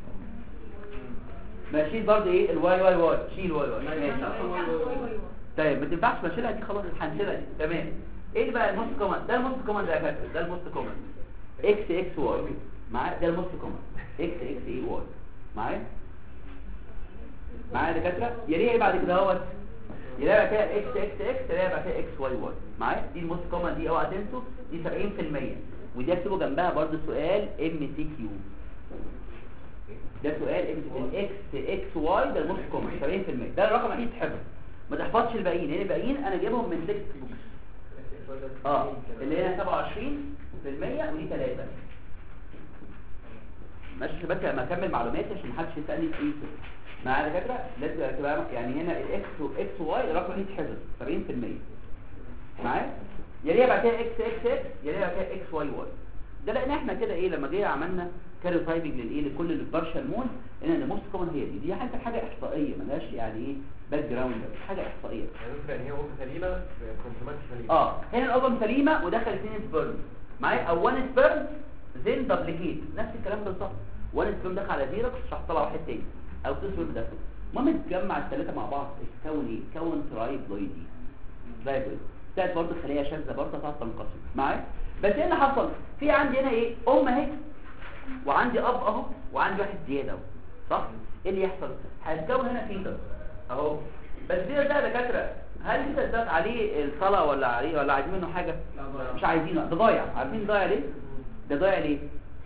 ماشيين برضه ايه الواي واي واي شيل واي واي ماشي طيب ما تنفعش بشيلها دي خلاص هنشيلها دي تمام ايه بقى الموست كومن ده الموست كومن ده يا فندم ده الموست كومن اكس اكس واي معايا ده الموست كومن اكس اكس اي واي معايا معايا يا دكاتره يليها ايه بعد كده اهوت يلاقي بعد كده اكس اكس اكس يلاقي بعد كده اكس واي واي معايا دي الموست كومن دي اوعى تنسوا دي 70% ودي اكتبوا جنبها برضو سؤال ام سي كيو ده سؤال اكس اكس واي ده الموست كومن 70% ده الرقم اكيد تحفظه ما تحفظش الباقيين لان الباقيين انا جايبهم من تكست بوكس اه اللي هنا 27% ودي 3 ماشي بس لما اكمل معلوماتي عشان محدش يسالني في ايه مع الدكاتره لازم تبقى يعني هنا الاكس واكس واي الرقم دي يتحفظ 70% معايا يليها بعد كده اكس اكس اكس يليها بعد كده اكس واي واي ده لان احنا كده ايه لما جينا عملنا كاريو تايبنج للايه لكل البارشال مول ان الموست كومن هي دي دي حاجه حاجه احصائيه ملهاش يعني ايه باك جراوند حاجه احصائيه يعني ممكن يعني هي ام سليمه بكمبلمنت سليمه اه هنا الاوفم سليمه ودخل اثنين سبرم معايا او وان سبرم زين دبليكيت نفس الكلام بالظبط وان سبرم دخل على فيروس راح طلع واحد تاني او تو سبرم دخل المهم تجمع الثلاثه مع بعض تكون ايه تكون ترايبلويدي ترايبلويد بتاعت برضه خليه شاذه برضه هتقعد تنقسم معايا بس ايه اللي حصل في عندي هنا ايه ام اهي وعندي اب اهو وعندي واحد زياده اهو صح ايه اللي يحصل هتكون هنا فيتر اهو بس فيتر ده يا دكاتره هل انت اديت عليه الصلاه ولا عليه ولا عايزين منه حاجه مش عايزينه ده ضايع عارفين ضايع ليه ده ضايع ليه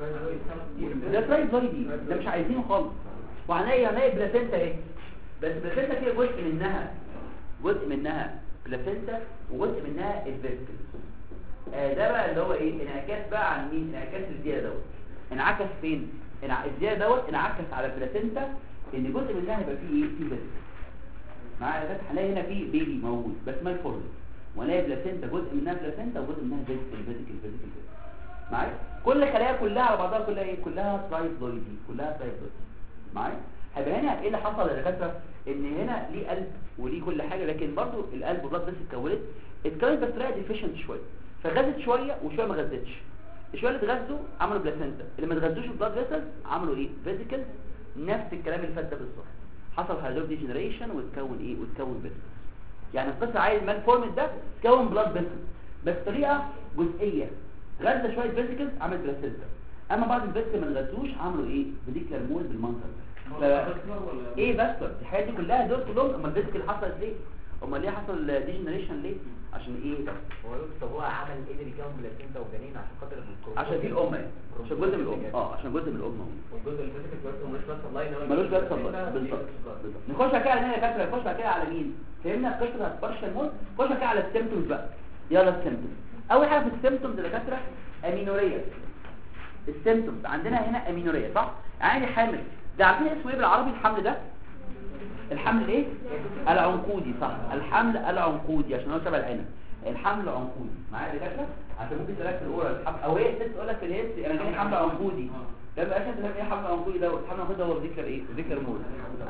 ده ترايبلويدي ده مش عايزينه خالص وهنلاقي هنلاقي بلاسينتا اهي بس بلاسينتا فيها جزء منها جزء منها بلاسينتا وجزء منها الفيسكل آه ده بقى اللي هو ايه انعكاس بقى عن مين انعكاس الزياده دوت انعكس فين انع... الزياده دوت انعكس على البلاسينتا ان جزء منها هيبقى فيه ايه فيه فيسكل معايا ده هنلاقي هنا في بيبي موجود بس ما الفورد وهنلاقي بلاسينتا جزء منها بلاسينتا وجزء منها فيسكل فيسكل فيسكل معايا كل خلايا كلها على بعضها كلها ايه كلها ترايبلويدي كلها ترايبلويدي معايا هيبقى هنا ايه اللي حصل يا دكاتره ان هنا ليه قلب وليه كل حاجه لكن برضو القلب والبلد بس اتكونت اتكونت بس طلعت ديفيشنت شويه فغزت شويه وشويه ما غزتش الشويه اللي اتغذوا عملوا بلاسينتا اللي ما اتغذوش البلاد فيسلز عملوا ايه فيزيكال نفس الكلام اللي فات ده بالظبط حصل هيدروب ديجنريشن وتكون ايه وتكون فيزيكال يعني القصه عايز مال فورمت ده تكون بلاد فيسل بس طريقه جزئيه غزه شويه فيزيكال عملت بلاسينتا اما بعض البنت ما نغذوش عملوا ايه فيديكلر مول بالمنظر ده ف... ايه بس الحاجات دي كلها دول كلهم اما البنت اللي حصلت ليه امال ليه حصل ديجنريشن ليه عشان ايه بس هو يقول طب هو عمل قدر يكون بلاسينتا وجنين عشان خاطر الكروموسوم عشان دي الام يعني عشان جزء من الام اه عشان جزء من الام اهو والجزء اللي فاتت الجزء ملوش بس الله ينور ملوش بس الله بالظبط بالظبط. نخش بعد كده على هنا كده نخش بعد كده على مين فهمنا القصه بتاعت بارشال مود نخش بعد كده على السيمبتومز بقى يلا السيمبتومز اول حاجه في السيمبتومز يا دكاتره امينوريا السيمبتومز عندنا هنا امينوريا صح يعني حامل ده عارفين اسمه ايه بالعربي الحمل ده الحمل ايه العنقودي صح الحمل العنقودي عشان هو شبه العنب الحمل العنقودي معايا يا دكاتره عشان ممكن تلاقي في الاورال الحمل او هي الست تقول لك في الهيست انا جالي حمل عنقودي ده بقى عشان تفهم ايه حمل عنقودي ده الحمل العنقودي ده هو ذكر ايه ذكر مول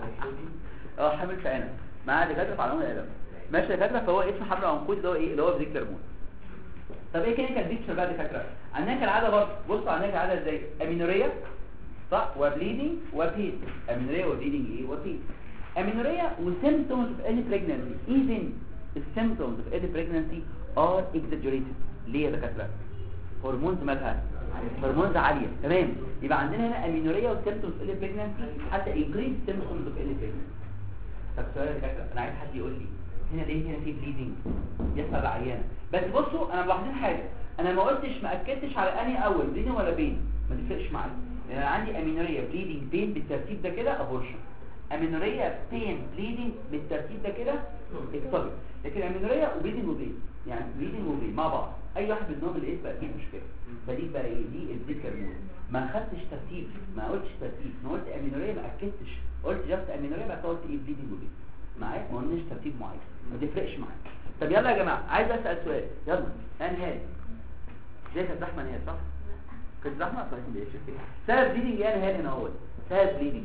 اه حمل في عنب معايا دكاتره في علوم الادب ماشي يا دكاتره فهو اسمه حمل عنقودي ده هو ايه اللي هو ذكر مول طب ايه كلينيكال بيكتشر بقى يا دكاتره عندنا كالعاده برضه بصوا عندنا كالعاده ازاي امينوريا صح وبليدنج وبيت امينوريا وبليدنج ايه وبيت امينوريا وسيمبتومز اوف اني بريجنانسي ايفن السيمبتومز اوف اني بريجنانسي ار اكزاجريتد ليه يا دكاتره هرمونز مالها هرمونز عاليه تمام يبقى عندنا هنا امينوريا وسيمبتومز اوف اني بريجنانسي حتى انكريز سيمبتومز اوف اني بريجنانسي طب سؤال يا دكاتره انا عايز حد يقول لي هنا ليه هنا في بليدنج يحصل العيانه بس بصوا انا ملاحظين حاجه انا ما قلتش ما اكدتش على اني اول بليدنج ولا بين ما تفرقش معايا لان انا عندي امينوريا بليدنج بين بالترتيب ده كده ابورشن امينوريا بين بليدنج بالترتيب ده كده اكتوبر لكن امينوريا وبليدنج وبين يعني بليدنج وبين مع بعض اي واحد منهم الايه بقى فيه مشكله فدي بقى ايه دي الذكر مول ما خدتش ترتيب ما قلتش ترتيب ما قلت امينوريا ما اكدتش قلت جاست امينوريا بقى قلت ايه بليدنج وبين معاك ما قلناش ترتيب معين ما تفرقش معاك طب يلا يا جماعه عايز اسال سؤال يلا انهال زي كانت زحمه انهال صح كانت زحمه طيب ماشي سبب بليدنج ايه انهال هنا اهو سبب بليدنج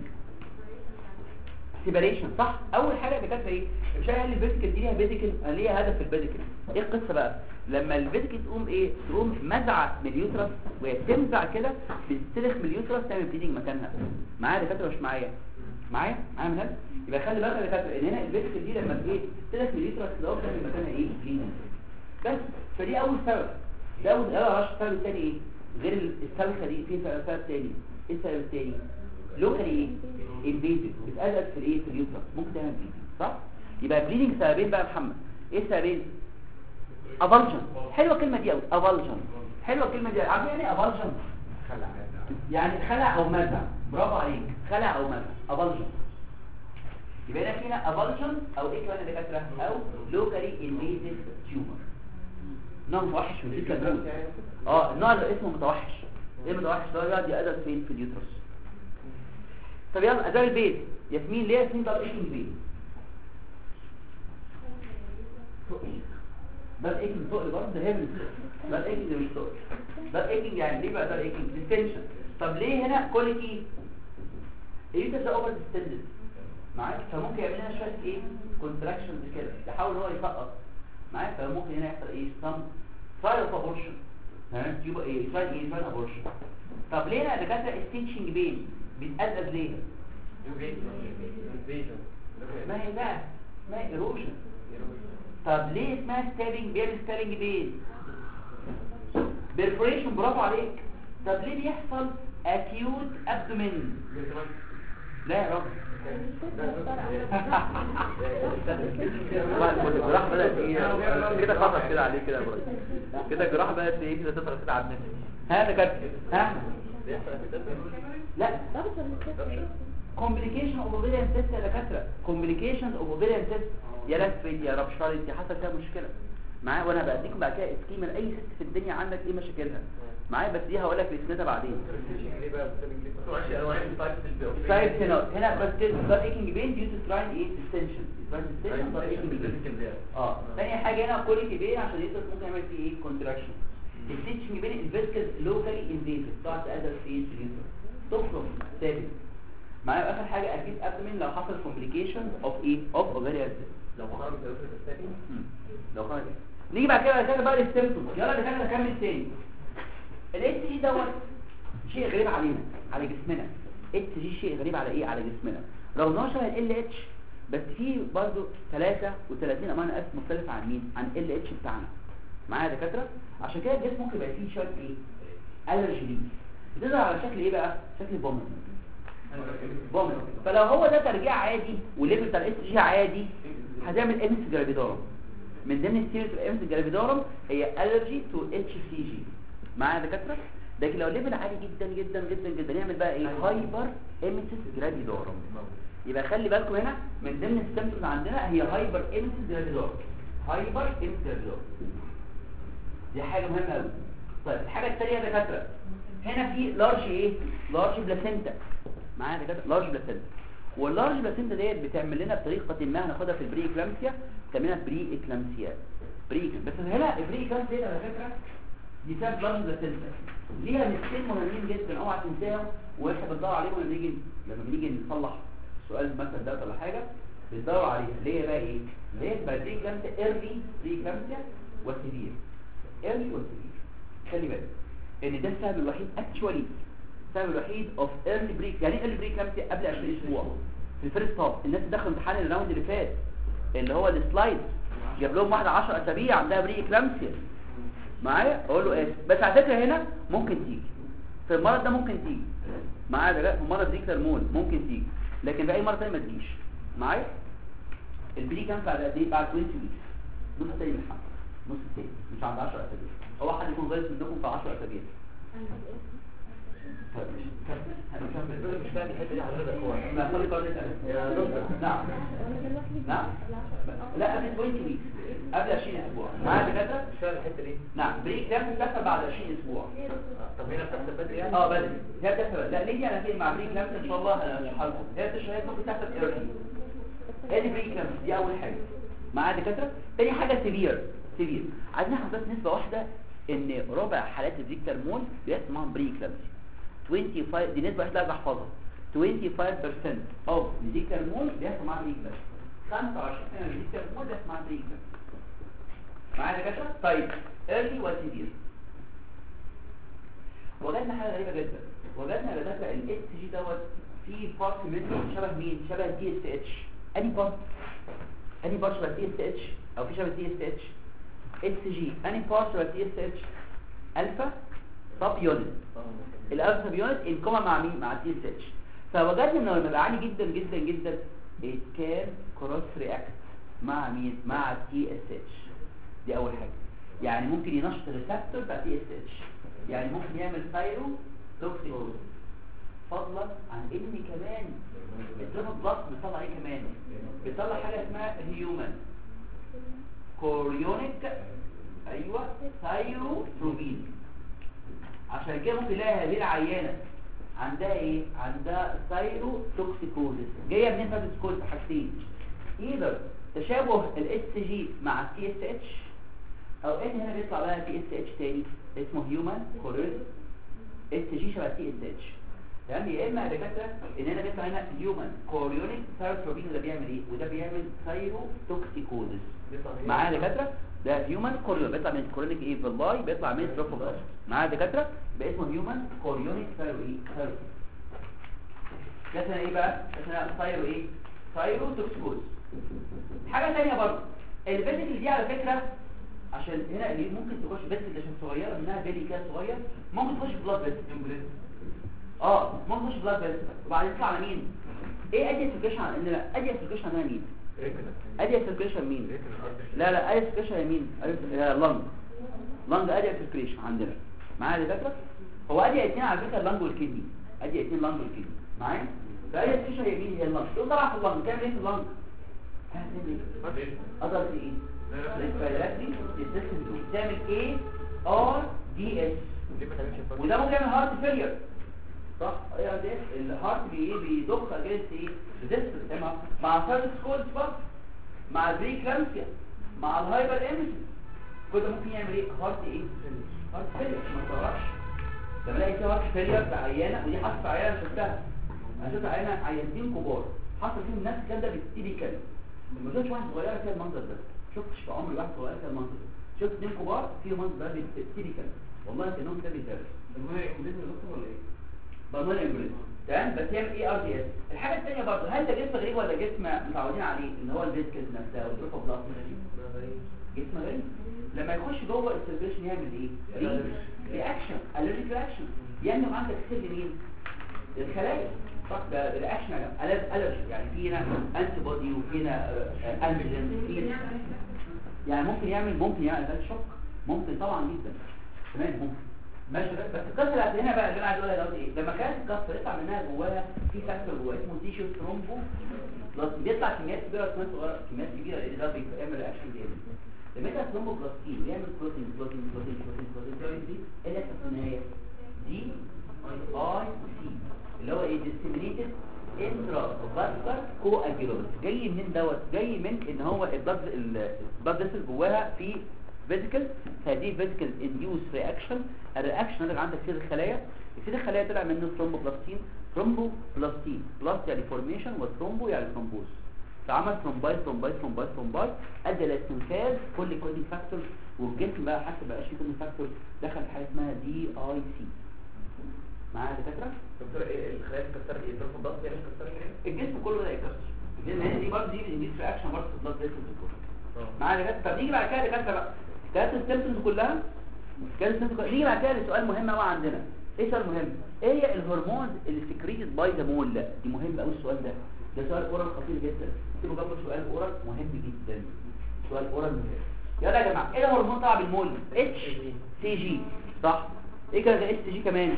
سيبريشن صح اول حاجه اللي كانت ايه مش قال الفيزيكال دي ليها فيزيكال ليها هدف في الفيزيكال ايه القصه بقى لما الفيزيكال تقوم ايه تقوم مزعه من اليوترس وهي بتمزع كده بتستلخ من اليوترس تعمل بليدنج مكانها معايا دكاتره مش معايا معايا معايا من هنا يبقى خلي بالك يا دكاتره ان هنا الفيزيكال دي لما ايه تستلخ من اليوترس كده بتعمل مكانها ايه بليدنج بس فدي اول سبب ده اول اه السبب الثاني ايه غير السلخه دي في سبب ثاني ايه السبب الثاني لوكالي ايه انفيزيف بتقلق في الايه في اليوترس ممكن تعمل بليدنج صح يبقى بليدنج سببين بقى يا محمد ايه السببين افالجن حلوه الكلمه دي قوي افالجن حلوه الكلمه دي عارف يعني ايه افالجن يعني خلع او مزع برافو عليك خلع او مزع افالجن يبقى هنا فينا افالجن او ايه كمان يا دكاتره او لوكالي انفيزيف تيومر نوع متوحش من تلك الموت اه النوع اللي اسمه متوحش ايه متوحش ده يقعد يقدر فين في اليوترس طب يلا اداء البيت ياسمين ليه ياسمين طب ايكنج بيت ده ايكنج فوق برضه ده هيفن ده ايكنج مش فوق ده ايكنج يعني ليه بقى ده ايكنج ديستنشن طب ليه هنا كوليكي اليوتر ده اوفر ديستندد معاك فممكن يعمل لنا شويه ايه كونتراكشنز كده يحاول هو يسقط معاك فممكن هنا يحصل ايه سم ترايل اوف ابورشن ها يبقى ايه ترايل ايه ترايل ابورشن طب ليه انا دكاتره ستيتشنج بين بيتقلب ليه ما هي بقى اسمها ايروجن طب ليه اسمها ستابنج بيعمل ستابنج بين بيرفوريشن برافو عليك طب ليه بيحصل اكيوت ابدومين لا يا رب الجراحه بدات ايه كده خطر كده عليه كده يا ابراهيم كده الجراحه بدات ايه كده تطلع كده على النت ها ده كده ها لا كومبليكيشن اوف اوفيريان سيست يا دكاتره كومبليكيشنز اوف اوفيريان سيست يا لفت يا ربشرت يا حصل فيها مشكله معايا وانا بديكم بعد كده اسكيما لاي ست في الدنيا عندك ايه مشاكلها معايا بس دي هقول لك اسمها بعدين سايد هنا هنا بس ده ايكنج بين ديو تو تراين ايه ديستنشن ديستنشن ده ايكنج بين اه ثاني حاجه هنا كوليك بين عشان يقدر ممكن يعمل فيه ايه كونتراكشن الستيتشنج بين الفيسكس لوكالي انفيسيف تقعد تقدر في ايه تخرج ثابت معايا اخر حاجه اكيد ابدمين لو حصل كومبليكيشن اوف ايه اوف اوفيريان لو خرج الدكتور الثاني لو خرج نيجي بعد كده بعد بقى للسيمبتومز يلا ده كده نكمل تاني الاتش جي دوت شيء غريب علينا على جسمنا اتش جي شيء غريب على ايه على جسمنا رغم ان هو شبه ال اتش بس في برضه 33 امينو اسيد مختلف عن مين عن ال اتش بتاعنا معايا يا دكاتره عشان كده الجسم ممكن يبقى فيه شويه ايه الرجي ليه بتظهر على شكل ايه بقى شكل بومب بومب فلو هو ده ترجيع عادي والليفل بتاع الاس جي عادي هتعمل امس جرافيدورم من ضمن السيريز الامس جرافيدورم هي الرجي تو اتش سي جي معايا يا دكاتره لكن لو الليفل عالي جدا جدا جدا جدا نعمل بقى ايه هايبر امسس جرافيدورم يبقى خلي بالكم هنا من ضمن السيمبتومز عندنا هي هايبر امسس جرافيدورم هايبر امسس جرافيدورم دي حاجه مهمه قوي طيب الحاجه الثانيه يا دكاتره هنا في لارج ايه لارج بلاسينتا معايا يا دكاتره لارج بلاسينتا واللارج بلاسينتا ديت بتعمل لنا بطريقه ما هناخدها في البري اكلامسيا بتعملها بري اكلامسيا بري بس هنا البري اكلامسيا ديت على فكره دي سبب لارج بلاسينتا ليها نقطتين مهمين جدا اوعى تنساهم واحنا بندور عليهم لما نيجي لما بنيجي نصلح سؤال مثلا ده ولا حاجه بندور عليها اللي هي بقى ايه اللي هي بقى بري اكلامسيا ايرلي بري اكلامسيا وسيفير ايرلي وسيفير خلي بالك ان ده السبب الوحيد اكشوالي السبب الوحيد اوف ايرلي بريك يعني ايه ايرلي بريك كلامسيا قبل 20 اسبوع في الفيرست توب الناس اللي دخلوا امتحان الراوند اللي فات اللي هو السلايد جاب لهم واحده 10 اسابيع عندها بريك كلامسيا معايا اقول له ايه بس على فكره هنا ممكن تيجي في المرض ده ممكن تيجي معايا ده لا في مرض ديك هرمون ممكن تيجي لكن في اي مرض تاني ما تجيش معايا البري كان بعد قد ايه بعد 20 ويكس نص تاني من الحمل نص تاني مش عند 10 اسابيع هو حد يكون غلط منكم في 10 اسابيع طيب مش هنكمل مش فاهم الحته دي حضرتك هو ما خلي قرن يا دكتور نعم نعم لا قبل 20 ويك قبل 20 اسبوع معايا دكاتره مش فاهم الحته دي نعم بريك كام بتحصل بعد 20 اسبوع آه، طب هنا بتحصل بدري يعني اه بدري هي بتحصل لا ليه انا فين مع بريك كام ان شاء الله هشرحها لكم هي بتشرح هي ممكن تحصل ايرلي هي دي بريك كام دي اول حاجه معايا دكاتره تاني حاجه سيفير سيفير عايزين حضرتك نسبه واحده ان ربع حالات البريك ترمول بيحصل معاهم بريك كلامسي 25 دي نسبه واحده لازم احفظها 25% اوف البريك ترمول بيحصل معاهم بريك كلامسي 25% من البريك ترمول بيحصل معاهم بريك كلامسي معايا دكاتره طيب early وسيفير وجدنا حاجه غريبه جدا وجدنا يا دكاتره الاس جي دوت في بارت منه شبه مين شبه دي اس اتش اني بارت اني بارت شبه دي اس اتش او في شبه دي اس اتش اس جي اني بارت شبه دي اس اتش الفا سب يونت الالفا سب يونت ان كوما مع مين مع دي اس اتش فوجدنا انه لما يبقى عالي جدا جدا جدا it can cross react مع مين مع تي اس اتش دي اول حاجه يعني ممكن ينشط الريسبتور بتاع تي اس اتش يعني ممكن يعمل ثايرو توكسيكوز فضلا عن ان كمان الترم بلس بيطلع ايه كمان بيطلع حاجه اسمها هيومن كوريونيك ايوه ثايروتروبين عشان كده ممكن نلاقي هذه العيانه عندها ايه عندها ثايرو توكسيكوزيس جايه منين ثايروتوكسيكوزيس حاجتين ايذر تشابه الاس جي مع التي اس اتش او ان هنا بيطلع بقى تي اس اتش تاني اسمه هيومن كوريونيك اس جي شبه تي اس اتش تمام يا اما يا دكاتره ان هنا بيطلع هنا هيومن كوريونيك ثايروتروبين ده بيعمل ايه وده بيعمل ثايرو توكسيكوزيس معايا يا دكاتره ده هيومن كوريون بيطلع من كوريونيك ايه فيلاي بيطلع من تروفوبلاس معايا يا دكاتره يبقى اسمه هيومن كوريونيك ثايرو ايه ثايرو ده اسمها ايه بقى اسمها ثايرو ايه ثايرو توكسيكوزيس حاجه ثانيه برضه الفيزيكال دي على فكره عشان هنا اللي ممكن تخش بس عشان صغيره منها بيلي كده صغير ممكن تخش بلاد بس اه ممكن تخش بلاد بس وبعدين تطلع على مين ايه ادي سيركيشن عندنا ادي سيركيشن عندنا مين ادي سيركيشن مين لا لا ادي سيركيشن مين لانج لانج ادي سيركيشن عندنا معايا يا دكاتره هو ادي اثنين على فكره اللانج والكدني ادي اثنين لانج والكدني معايا فادي سيركيشن هي مين هي اللانج تقول طبعا في اللانج تعمل ايه في اللانج هتعمل ايه اقدر ايه ريسبيراتري سيستم تعمل ايه ار دي اس وده ممكن يعمل هارت فيلير صح ايه ده الهارت بي ايه بيضخ اجنست ايه ريزيستنس تمام مع سيرفيس كولز بس مع البريكلامسيا مع الهايبر ايميشن كل ده ممكن يعمل ايه هارت ايه هارت فيلير ما تستغربش لما الاقي فيه هارت فيلير في عيانه ودي حصلت في عيانه شفتها انا شفت عيانه عيانتين كبار حصل فيهم نفس الكلام ده بيتكلم ما شفتش واحد صغيره كده المنظر ده شفتش في عمري واحد صغير كده المنظر ده شفت اثنين كبار فيهم منظر ده بيبتدي كده والله كانهم كده بيتدرس المهم امبوليزم يا دكتور ولا ايه؟ بالمونري امبوليزم تمام بس يعمل ايه ار دي اس الحاجه الثانيه برضه هل ده جسم غريب ولا جسم متعودين عليه ان هو الفيسكلز نفسها والتروفوبلاست جسم غريب لما يخش جوه السيرفيشن يعمل ايه رياكشن الرجيك رياكشن يعمل عندك سيل مين الخلايا صح ده رياكشن الرجي يعني في هنا انتي بودي وفي هنا انتيجين في يعني ممكن يعمل ممكن يعمل ده شوك ممكن طبعا جدا تمام ممكن ماشي بس بس القصه اللي هتلاقيها بقى اللي انا عايز اقولها دلوقتي ايه لما كانت القصه يطلع منها جواها في فاكتور جواه اسمه تيشو ثرومبو بلس بيطلع كميات كبيره وكميات صغيره كميات كبيره لان ده بيعمل رياكشن جامد لما يطلع ثرومبو بلاستين ويعمل بروتين بروتين بروتين بروتين بروتين بروتين دي ايه اللي هيحصل في النهايه دي اي سي اللي هو ايه ديسيمينيتد انترا فاسكولار كواجيولوس جاي من دوت جاي من ان هو البلد البلد فيسل جواها في فيزيكال فهذه فيزيكال انديوس رياكشن الرياكشن اللي عندك في الخلايا في الخلايا طلع منه ثرومبوبلاستين ثرومبوبلاستين بلاست يعني فورميشن وثرومبو يعني ثرومبوز فعمل ثرومباي ثرومباي ثرومباي ثرومباي ادى الى استنفاذ كل كل فاكتور والجسم بقى حتى بقى شيء كل فاكتور دخل في حاجه اسمها دي اي سي معايا يا دكاتره دكتور ايه الخلايا اتكسرت ايه الضغط الضغط يعني اتكسرت ايه الجسم كله ده يكسر لان دي برضه دي دي رياكشن برضه في البلاد فيسلز معايا يا دكاتره طب نيجي بعد كده يا دكاتره بقى كانت السيمبتومز كلها كانت السيمبتومز كلها نيجي بعد كده لسؤال مهم قوي عندنا ايه سؤال مهم ايه هي الهرمونز اللي سكريتد باي ذا مول دي مهم قوي السؤال ده ده سؤال اورال خطير جدا اكتبوا جنبه سؤال اورال مهم جدا سؤال اورال مهم يلا يا جماعه ايه الهرمون طبعا بالمول اتش سي جي صح ايه كده ده اتش سي جي كمان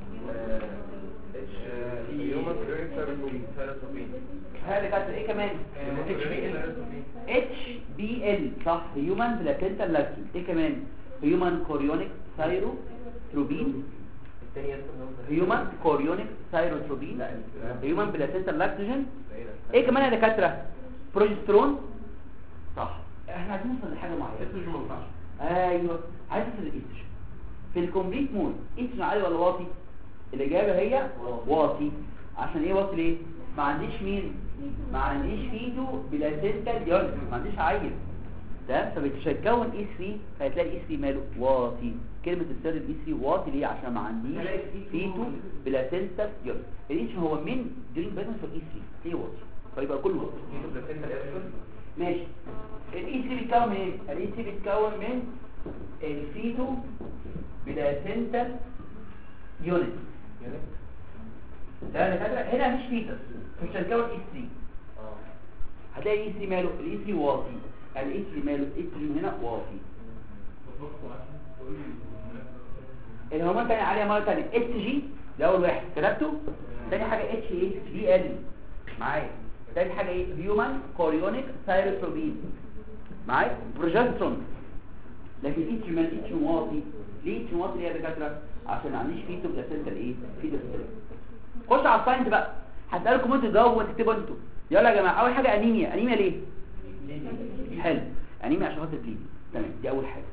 اتش هيومن بريك ثيرابي هذا كانت ايه كمان اتش بي ال اتش بي ال صح هيومن بلاتنتال لاكتين ايه كمان هيومن كوريونيك ثايروتروبين الثانيه اسمه هيومن كوريونيك ثايروتروبين هيومن بلاتنتال لاكتوجين ايه كمان يا دكاتره بروجسترون صح احنا عايزين نوصل لحاجه معينه استروجين ما ينفعش ايوه عايز اوصل للايستروجين في الكومبليت مود ايستروجين عالي ولا واطي الاجابه هي واطي عشان ايه واطي ليه ما عنديش مين ما عنديش فيتو بلاسنتال ديوريس ما عنديش عيل ده فمش هيتكون اي 3 فهتلاقي اي 3 ماله واطي كلمه السر الاي 3 واطي ليه عشان ما عنديش فيتو بلاسنتال ديوريس الايش هو من دريم بيزنس في الاي 3 ليه واطي فيبقى كله واطي ماشي الاي 3 بيتكون من ايه الاي 3 بيتكون من الفيتو بلاسنتال يونت ده انا فاكر هنا مفيش فيتس مش هنكون اي 3 هتلاقي الاي 3 ماله الاي 3 واطي الاي 3 ماله الاي 3 هنا واطي الهرمون تاني عليها مره تانية اتش جي ده اول واحد كتبته تاني حاجه اتش ايه دي ال معايا تاني حاجه ايه هيومن كوريونيك ثايروتروبين معايا بروجسترون لكن اتش مال اتش واطي ليه اتش واطي ليه يا دكاتره عشان ما عنديش فيتو بلاسنتا ايه فيتو بلاسنتا خش على الساينس بقى هسألكم انتوا تجاوبوا وانتوا تكتبوا انتوا يلا يا جماعه اول حاجه انيميا انيميا ليه حلو انيميا عشان خاطر بليد تمام دي اول حاجه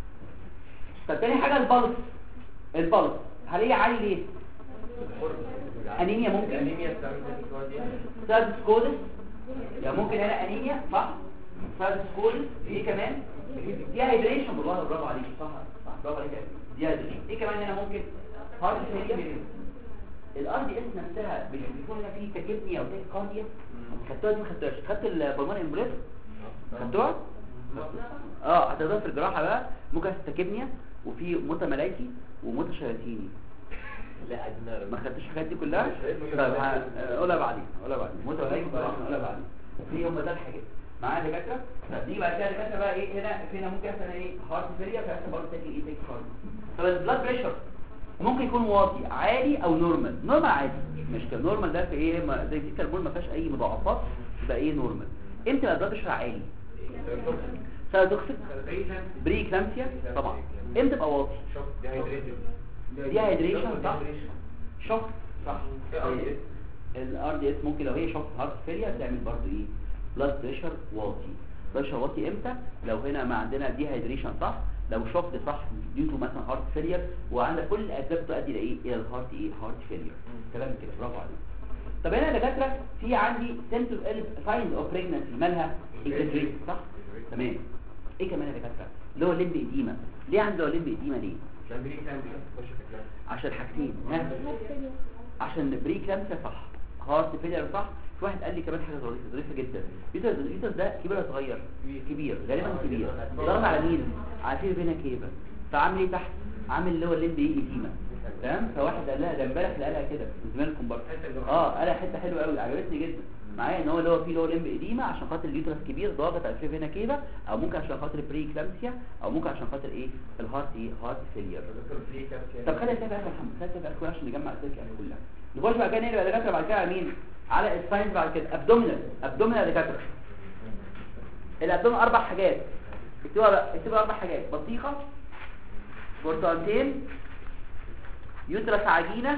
طب تاني حاجه البلس البلس هل هي عالي ليه انيميا ممكن الانيميا بتعمل تاكيكارديا سادس كودس يعني ممكن هنا انيميا صح سادس كودس ايه كمان دي هيدريشن والله برافو عليك صح صح برافو عليك دي هيدريشن ايه كمان هنا ممكن هارت فيلير الار دي اس نفسها مش بيكون هنا فيه تكبنيا او تاكيكارديا خدتوها دي ما خدتوهاش خدت البلمون امبريس خدتوها اه هتقدر في الجراحه بقى ممكن تكبنيا وفي موتى ملايكي وموتى شياطيني لا عايزين ما خدتش الحاجات دي كلها طيب ه- قولها بعدين قولها بعدين موتى ملايكي قولها بعدين في هم ده الحاجات معايا يا دكاتره طب نيجي بعد كده يا دكاتره بقى ايه هنا في هنا ممكن يحصل ايه هارت فيلير فيحصل برضه تاكي ايه تاكي كارد طب البلاد بريشر ممكن يكون واطي عالي او نورمال نورمال عادي مش كده نورمال ده في ايه ما زي دي كربون ما فيهاش اي مضاعفات يبقى ايه نورمال امتى يبقى البلاد بريشر عالي سايتوكسيك بري كلامسيا طبعا امتى يبقى واطي شوف دي هيدريتد دي هيدريشن صح شوك صح ايه الار دي اس ممكن لو هي شوك هارت فيلير تعمل برضو ايه بلاد بريشر واطي بريشر واطي امتى لو هنا ما عندنا دي هيدريشن صح لو شوك ده صح ديو تو مثلا هارت فيلير وعندك كل الاسباب تؤدي لايه الى الهارت ايه هارت فيلير تمام كده برافو عليك طب هنا يا دكاتره في عندي سنتر ساينز اوف بريجنسي مالها اكزاجريت صح تمام ايه كمان يا دكاتره اللي هو ليمب اديما ليه عنده ليمب اديما ليه عشان بري كام خش في كلام عشان حاجتين ها عشان بري كلامسيا صح هارت فيلير صح في واحد قال لي كمان حاجه ظريفه ظريفه جدا يوترس اليوترس ده كبير ولا صغير كبير غالبا كبير ضرب على مين على في فينا كيبه فعامل ايه تحت عامل اللي هو الليمب ايه ايديما تمام فواحد قال لها ده امبارح اللي قالها كده من زمانكم برضه اه قالها حته حلوه قوي عجبتني جدا معايا ان هو اللي هو فيه اللي هو ليمب ايديما عشان خاطر اليوترس كبير ضاغط على فينا كيبه او ممكن عشان خاطر بري كلامسيا او ممكن عشان خاطر ايه الهارت ايه هارت فيلير طب خلينا نتابع اخر محمد خلينا نتابع اخر عشان نجمع الاسئله كلها نخش بقى كده نقرا دكاتره بعد كده على مين على الساينس بعد كده ابدومينال ابدومينال دكاتره الابدومين اربع حاجات اكتبوا بقى اكتبوا اربع حاجات بطيخه برتقالتين يترس عجينه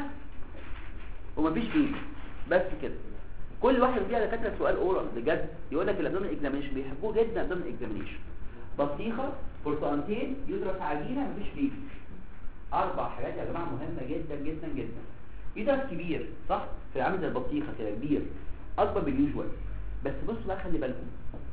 ومفيش بيبي بس كده كل واحد فيها دكاتره سؤال اورال بجد يقول لك الابدومين اكزامينشن بيحبوه جدا الابدومين اكزامينشن بطيخه برتقالتين يترس عجينه مفيش بيبي اربع حاجات يا جماعه مهمه جدا جدا جدا يدرس كبير صح في عامل زي البطيخه كده كبير اكبر من اليوجوال بس بصوا بقى خلي بالكم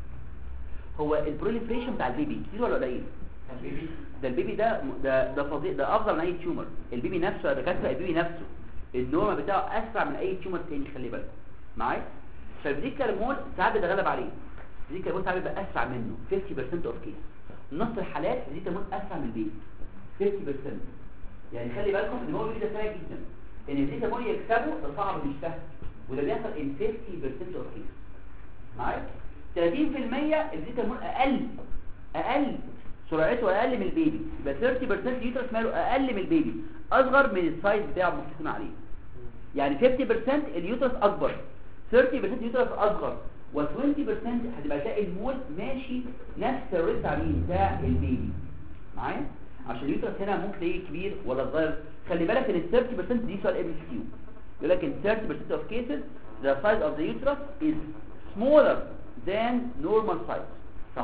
هو البروليفريشن بتاع البيبي كتير ولا قليل ده البيبي ده ده ده فظيع ده افضل من اي تيومر البيبي نفسه يا دكاتره البيبي نفسه النورمال بتاعه اسرع من اي تيومر تاني خلي بالكم معايا فالفيزيكال مول ساعات بيتغلب عليه الفيزيكال مول ساعات بيبقى اسرع منه 50% اوف كيس نص الحالات الفيزيكال مول اسرع من البيبي 50% يعني خلي بالكم ان هو البيبي ده سريع جدا ان الفيزيكال مول يكسبه ده صعب مش سهل وده بيحصل ان 50% اوف كيس معايا 30% الفيزيكال مول اقل اقل سرعته اقل من البيبي يبقى 30% يوترس ماله اقل من البيبي اصغر من السايز بتاعه متفقين عليه يعني 50% اليوترس اكبر 30% يوترس اصغر و20% هتبقى تلاقي المول ماشي نفس الريت على مين بتاع البيبي معايا عشان اليوترس هنا ممكن تلاقيه كبير ولا صغير خلي بالك ان ال 30% دي سؤال ام اس كيو يقول لك ان 30% of cases the size of the uterus is smaller than normal size صح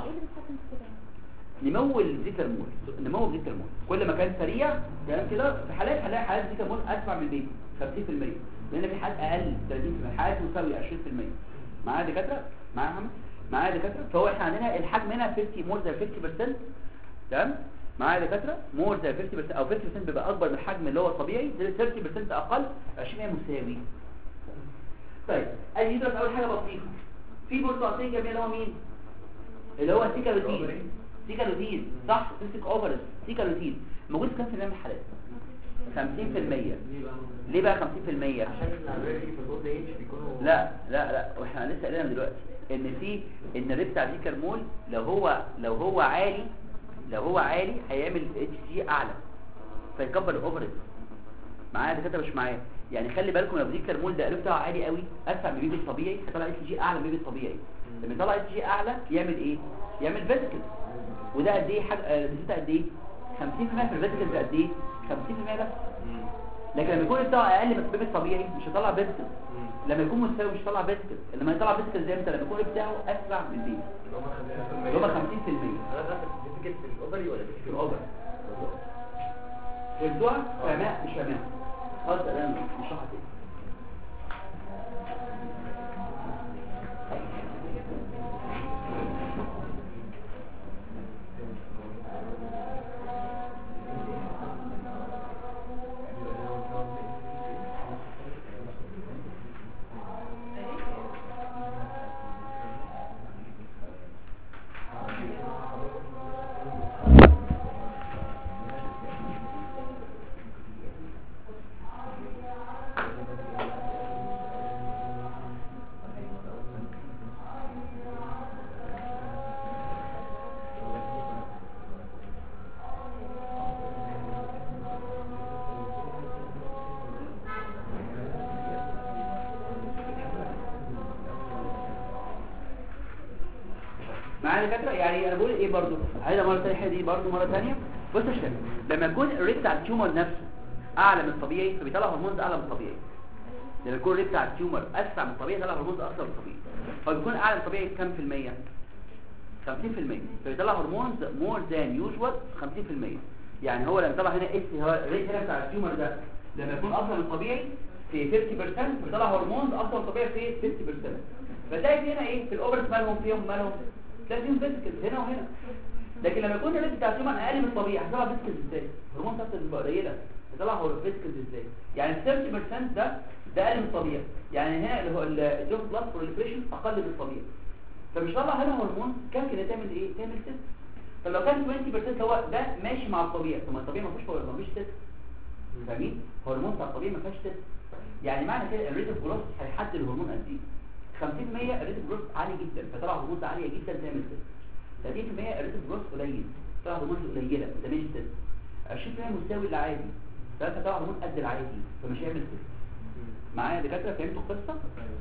نمو الذكر مول نمو الذكر مول كل ما كان سريع تمام كده في حالات هنلاقي حالات الذكر مول اسرع من البيبي 50% لان في حالات اقل 30% حالات مساوي 20% معايا دكاتره معايا محمد معايا دكاتره فهو احنا عندنا الحجم هنا 50 مور ذان 50% تمام معايا دكاتره مور ذان 50% او 50% بيبقى اكبر من الحجم اللي هو الطبيعي 30% اقل 20 مساوي طيب ادي يدرس اول حاجه بسيطه في برتقالتين جميع اللي هو مين اللي هو السيكالوتين سيكالوتين صح تمسك اوفرز سيكالوتين موجود في كام في المية من الحالات 50% ليه بقى 50% عشان الريدي في الاولد ايج بيكونوا لا لا لا واحنا لسه قايلين دلوقتي ان في ان الريت بتاع الكرمول لو هو لو هو عالي لو هو عالي هيعمل اتش جي اعلى فيكبر الاوفرز معايا دكاتره مش معايا يعني خلي بالكم لو الكرمول ده الريت بتاعه عالي قوي اسرع من البيبي الطبيعي هيطلع اتش جي اعلى من البيبي الطبيعي لما يطلع اتش جي اعلى يعمل ايه يعمل فيزيكال وده قد ايه حاجه آه، نسبته قد ايه 50% في الفيزيكال ده قد ايه 50% بس لكن لما يكون بتاعه اقل من البيبي الطبيعي مش هيطلع فيزيكال لما يكون مستوي مش هيطلع فيزيكال لما يطلع فيزيكال زي امتى لما يكون بتاعه اسرع من البيبي اللي هم 50% هذا ده سيرتيفيكت في الاوفري ولا في الاوفر فهمتوها فهمها مش فاهمها خلاص انا مش هشرحها تاني معايا دكاتره يعني انا بقول ايه برضو عايزه مره ثانيه دي برضو مره ثانيه بص يا شباب لما يكون الريت بتاع التيومر نفسه اعلى من الطبيعي فبيطلع هرمونز اعلى من الطبيعي لما يكون الريت بتاع التيومر اسرع من الطبيعي يطلع هرمونز اكثر من الطبيعي فبيكون اعلى من الطبيعي كام في الميه 50% فبيطلع هرمونز مور ذان يوجوال 50% يعني هو لما يطلع هنا اس هو الريت هنا بتاع التيومر ده لما يكون اكثر من الطبيعي في 50% بيطلع هرمونز اكثر من الطبيعي في 50% فتلاقي في هنا ايه في الاوفرز مالهم فيهم مالهم تلاقي فيهم فيزيكال هنا وهنا لكن لما يكون الريت بتاع التيومر اقل من الطبيعي هتطلع فيزيكال ازاي الهرمون بتاعته بتبقى قليله يطلع هو الفيسكلز ازاي يعني ال 70% ده ده اقل من الطبيعي يعني هنا اللي هو الجوف بلس بروليفريشن اقل من الطبيعي فمش طلع هنا هرمون كافي انها تعمل ايه تعمل تيست طب لو كان 20% هو ده ماشي مع الطبيعي طب ما الطبيعي ما فيهوش ما فيش تيست فاهمين هرمون بتاع الطبيعي ما فيهاش تيست يعني معنى كده الريت اوف جروث هيحدد الهرمون قد ايه 50% الريت اوف جروث عالي جدا فطلع هرمون عاليه جدا تعمل تيست 30% الريت اوف جروث قليل طلع هرمون قليله ما تعملش تيست 20% مساوي للعادي ثلاثة طلع هرمون قد العادي فمش هيعمل تيست معايا يا دكاتره فهمتوا القصه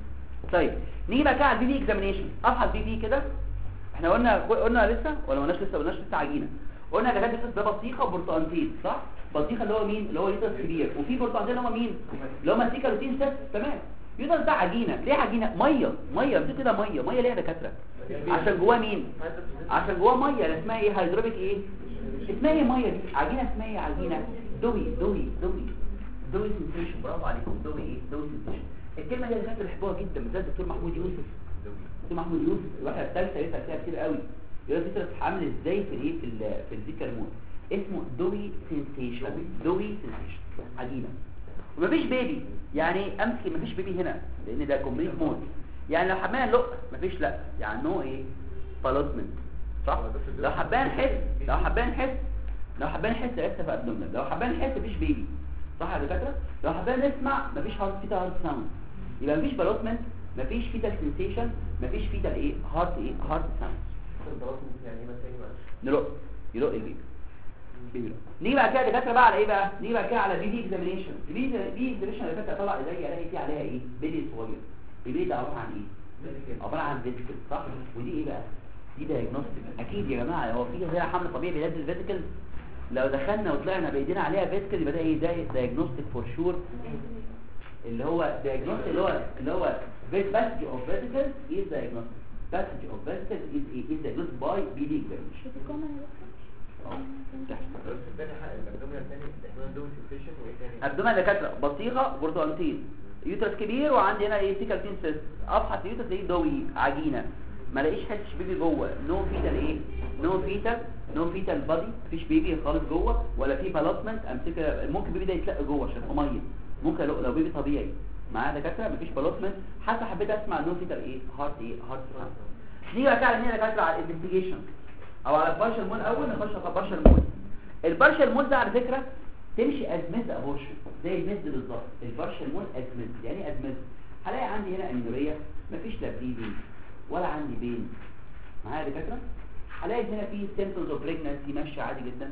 طيب نيجي بقى كده على البي بي اكزامينيشن ابحث بي بي كده احنا قلنا قلنا لسه ولا ما قلناش لسه قلناش لسه عجينه قلنا يا دكاتره ده بطيخه وبرتقانتين صح بطيخه اللي هو مين اللي هو يوتس كبير وفي برتقانتين اللي هو مين اللي هم سيكا روتين ست تمام يوتس ده عجينه ليه عجينه ميه ميه بتقول كده ميه ميه ليه يا دكاتره عشان جواه مين عشان جواه ميه اللي اسمها ايه هيدروبيك ايه اسمها ايه ميه دي عجينه اسمها ايه عجينه دوي دوي دوي دوي سنسيشن برافو عليكم دوي ايه دوي سنسيشن الكلمه دي اللي بحبوها جدا بالذات الدكتور محمود يوسف الدكتور محمود يوسف الواحده الثالثه يسال فيها كتير قوي يقول لك انت عامل ازاي في الايه في ال في الذكر الموت اسمه دوي سنسيشن دوي سنسيشن عجينه ومفيش بيبي يعني امسك مفيش بيبي هنا لان ده كومبليت مود يعني لو حبينا لق مفيش لا يعني نو ايه بالوتمنت صح لو حبينا نحس لو حبينا نحس لو حبينا نحس لسه في ابدومنا لو حبينا نحس مفيش بيبي صح يا دكاتره لو حبينا نسمع مفيش هارت فيتا هارت ساوند يبقى مفيش بالوتمنت مفيش فيتا سنسيشن مفيش فيتا ايه هارت ايه هارت ساوند يعني ايه مثلا معلش نلق يلق البيبي بيبي يلق. نيجي بقى كده يا دكاتره بقى على ايه بقى نيجي بقى كده على بي دي اكزامينيشن بي دي اكزامينيشن اللي فاتت طلع ايديا الاقي فيه عليها ايه بيبي صغير البيبي ده عباره عن ايه عباره عن فيزيكل صح ودي ايه بقى دي دايجنوستيك اكيد يا جماعه هو في غير حمل طبيعي بينزل فيزيكل لو دخلنا وطلعنا بايدينا عليها فيزيكل يبقى ده ايه ده دايجنوستيك فور شور اللي هو diagnostic اللي هو اللي هو passage of vesicle is diagnostic passage of vesicle is is diagnosed by BD examination اه تحت الثاني حق الابدومين الثاني احنا دوم سيتيشن وايه تاني ابدومين دكاتره بطيخه برتقانتين يوترس كبير وعندي هنا ايه سيكال تين سيست ابحث اليوترس ايه دوي عجينه ما لاقيش حتش بيبي جوه نو فيتال ايه نو فيتال نو فيتال بادي مفيش بيبي خالص جوه ولا في بالوتمنت امسكها ممكن البيبي ده يتلقى جوه عشان هو ميه ممكن لو, لو بيبي طبيعي معاه دكاتره مفيش بالوتمنت حتى حبيت اسمع نو فيتال ايه هارت ايه هارت ساوند نيجي بقى على هنا دكاتره على الانفستيجيشن او على البارشال مول اول نخش على البارشال مول البارشال مول ده على فكره تمشي ازمز ابورشن زي المز بالظبط البارشال مول ازمز يعني ايه ازمز هلاقي عندي هنا امينوريه مفيش لا بليدنج ولا عندي بين معايا يا دكاتره هلاقي هنا في سيمبتومز اوف بريجنسي ماشيه عادي جدا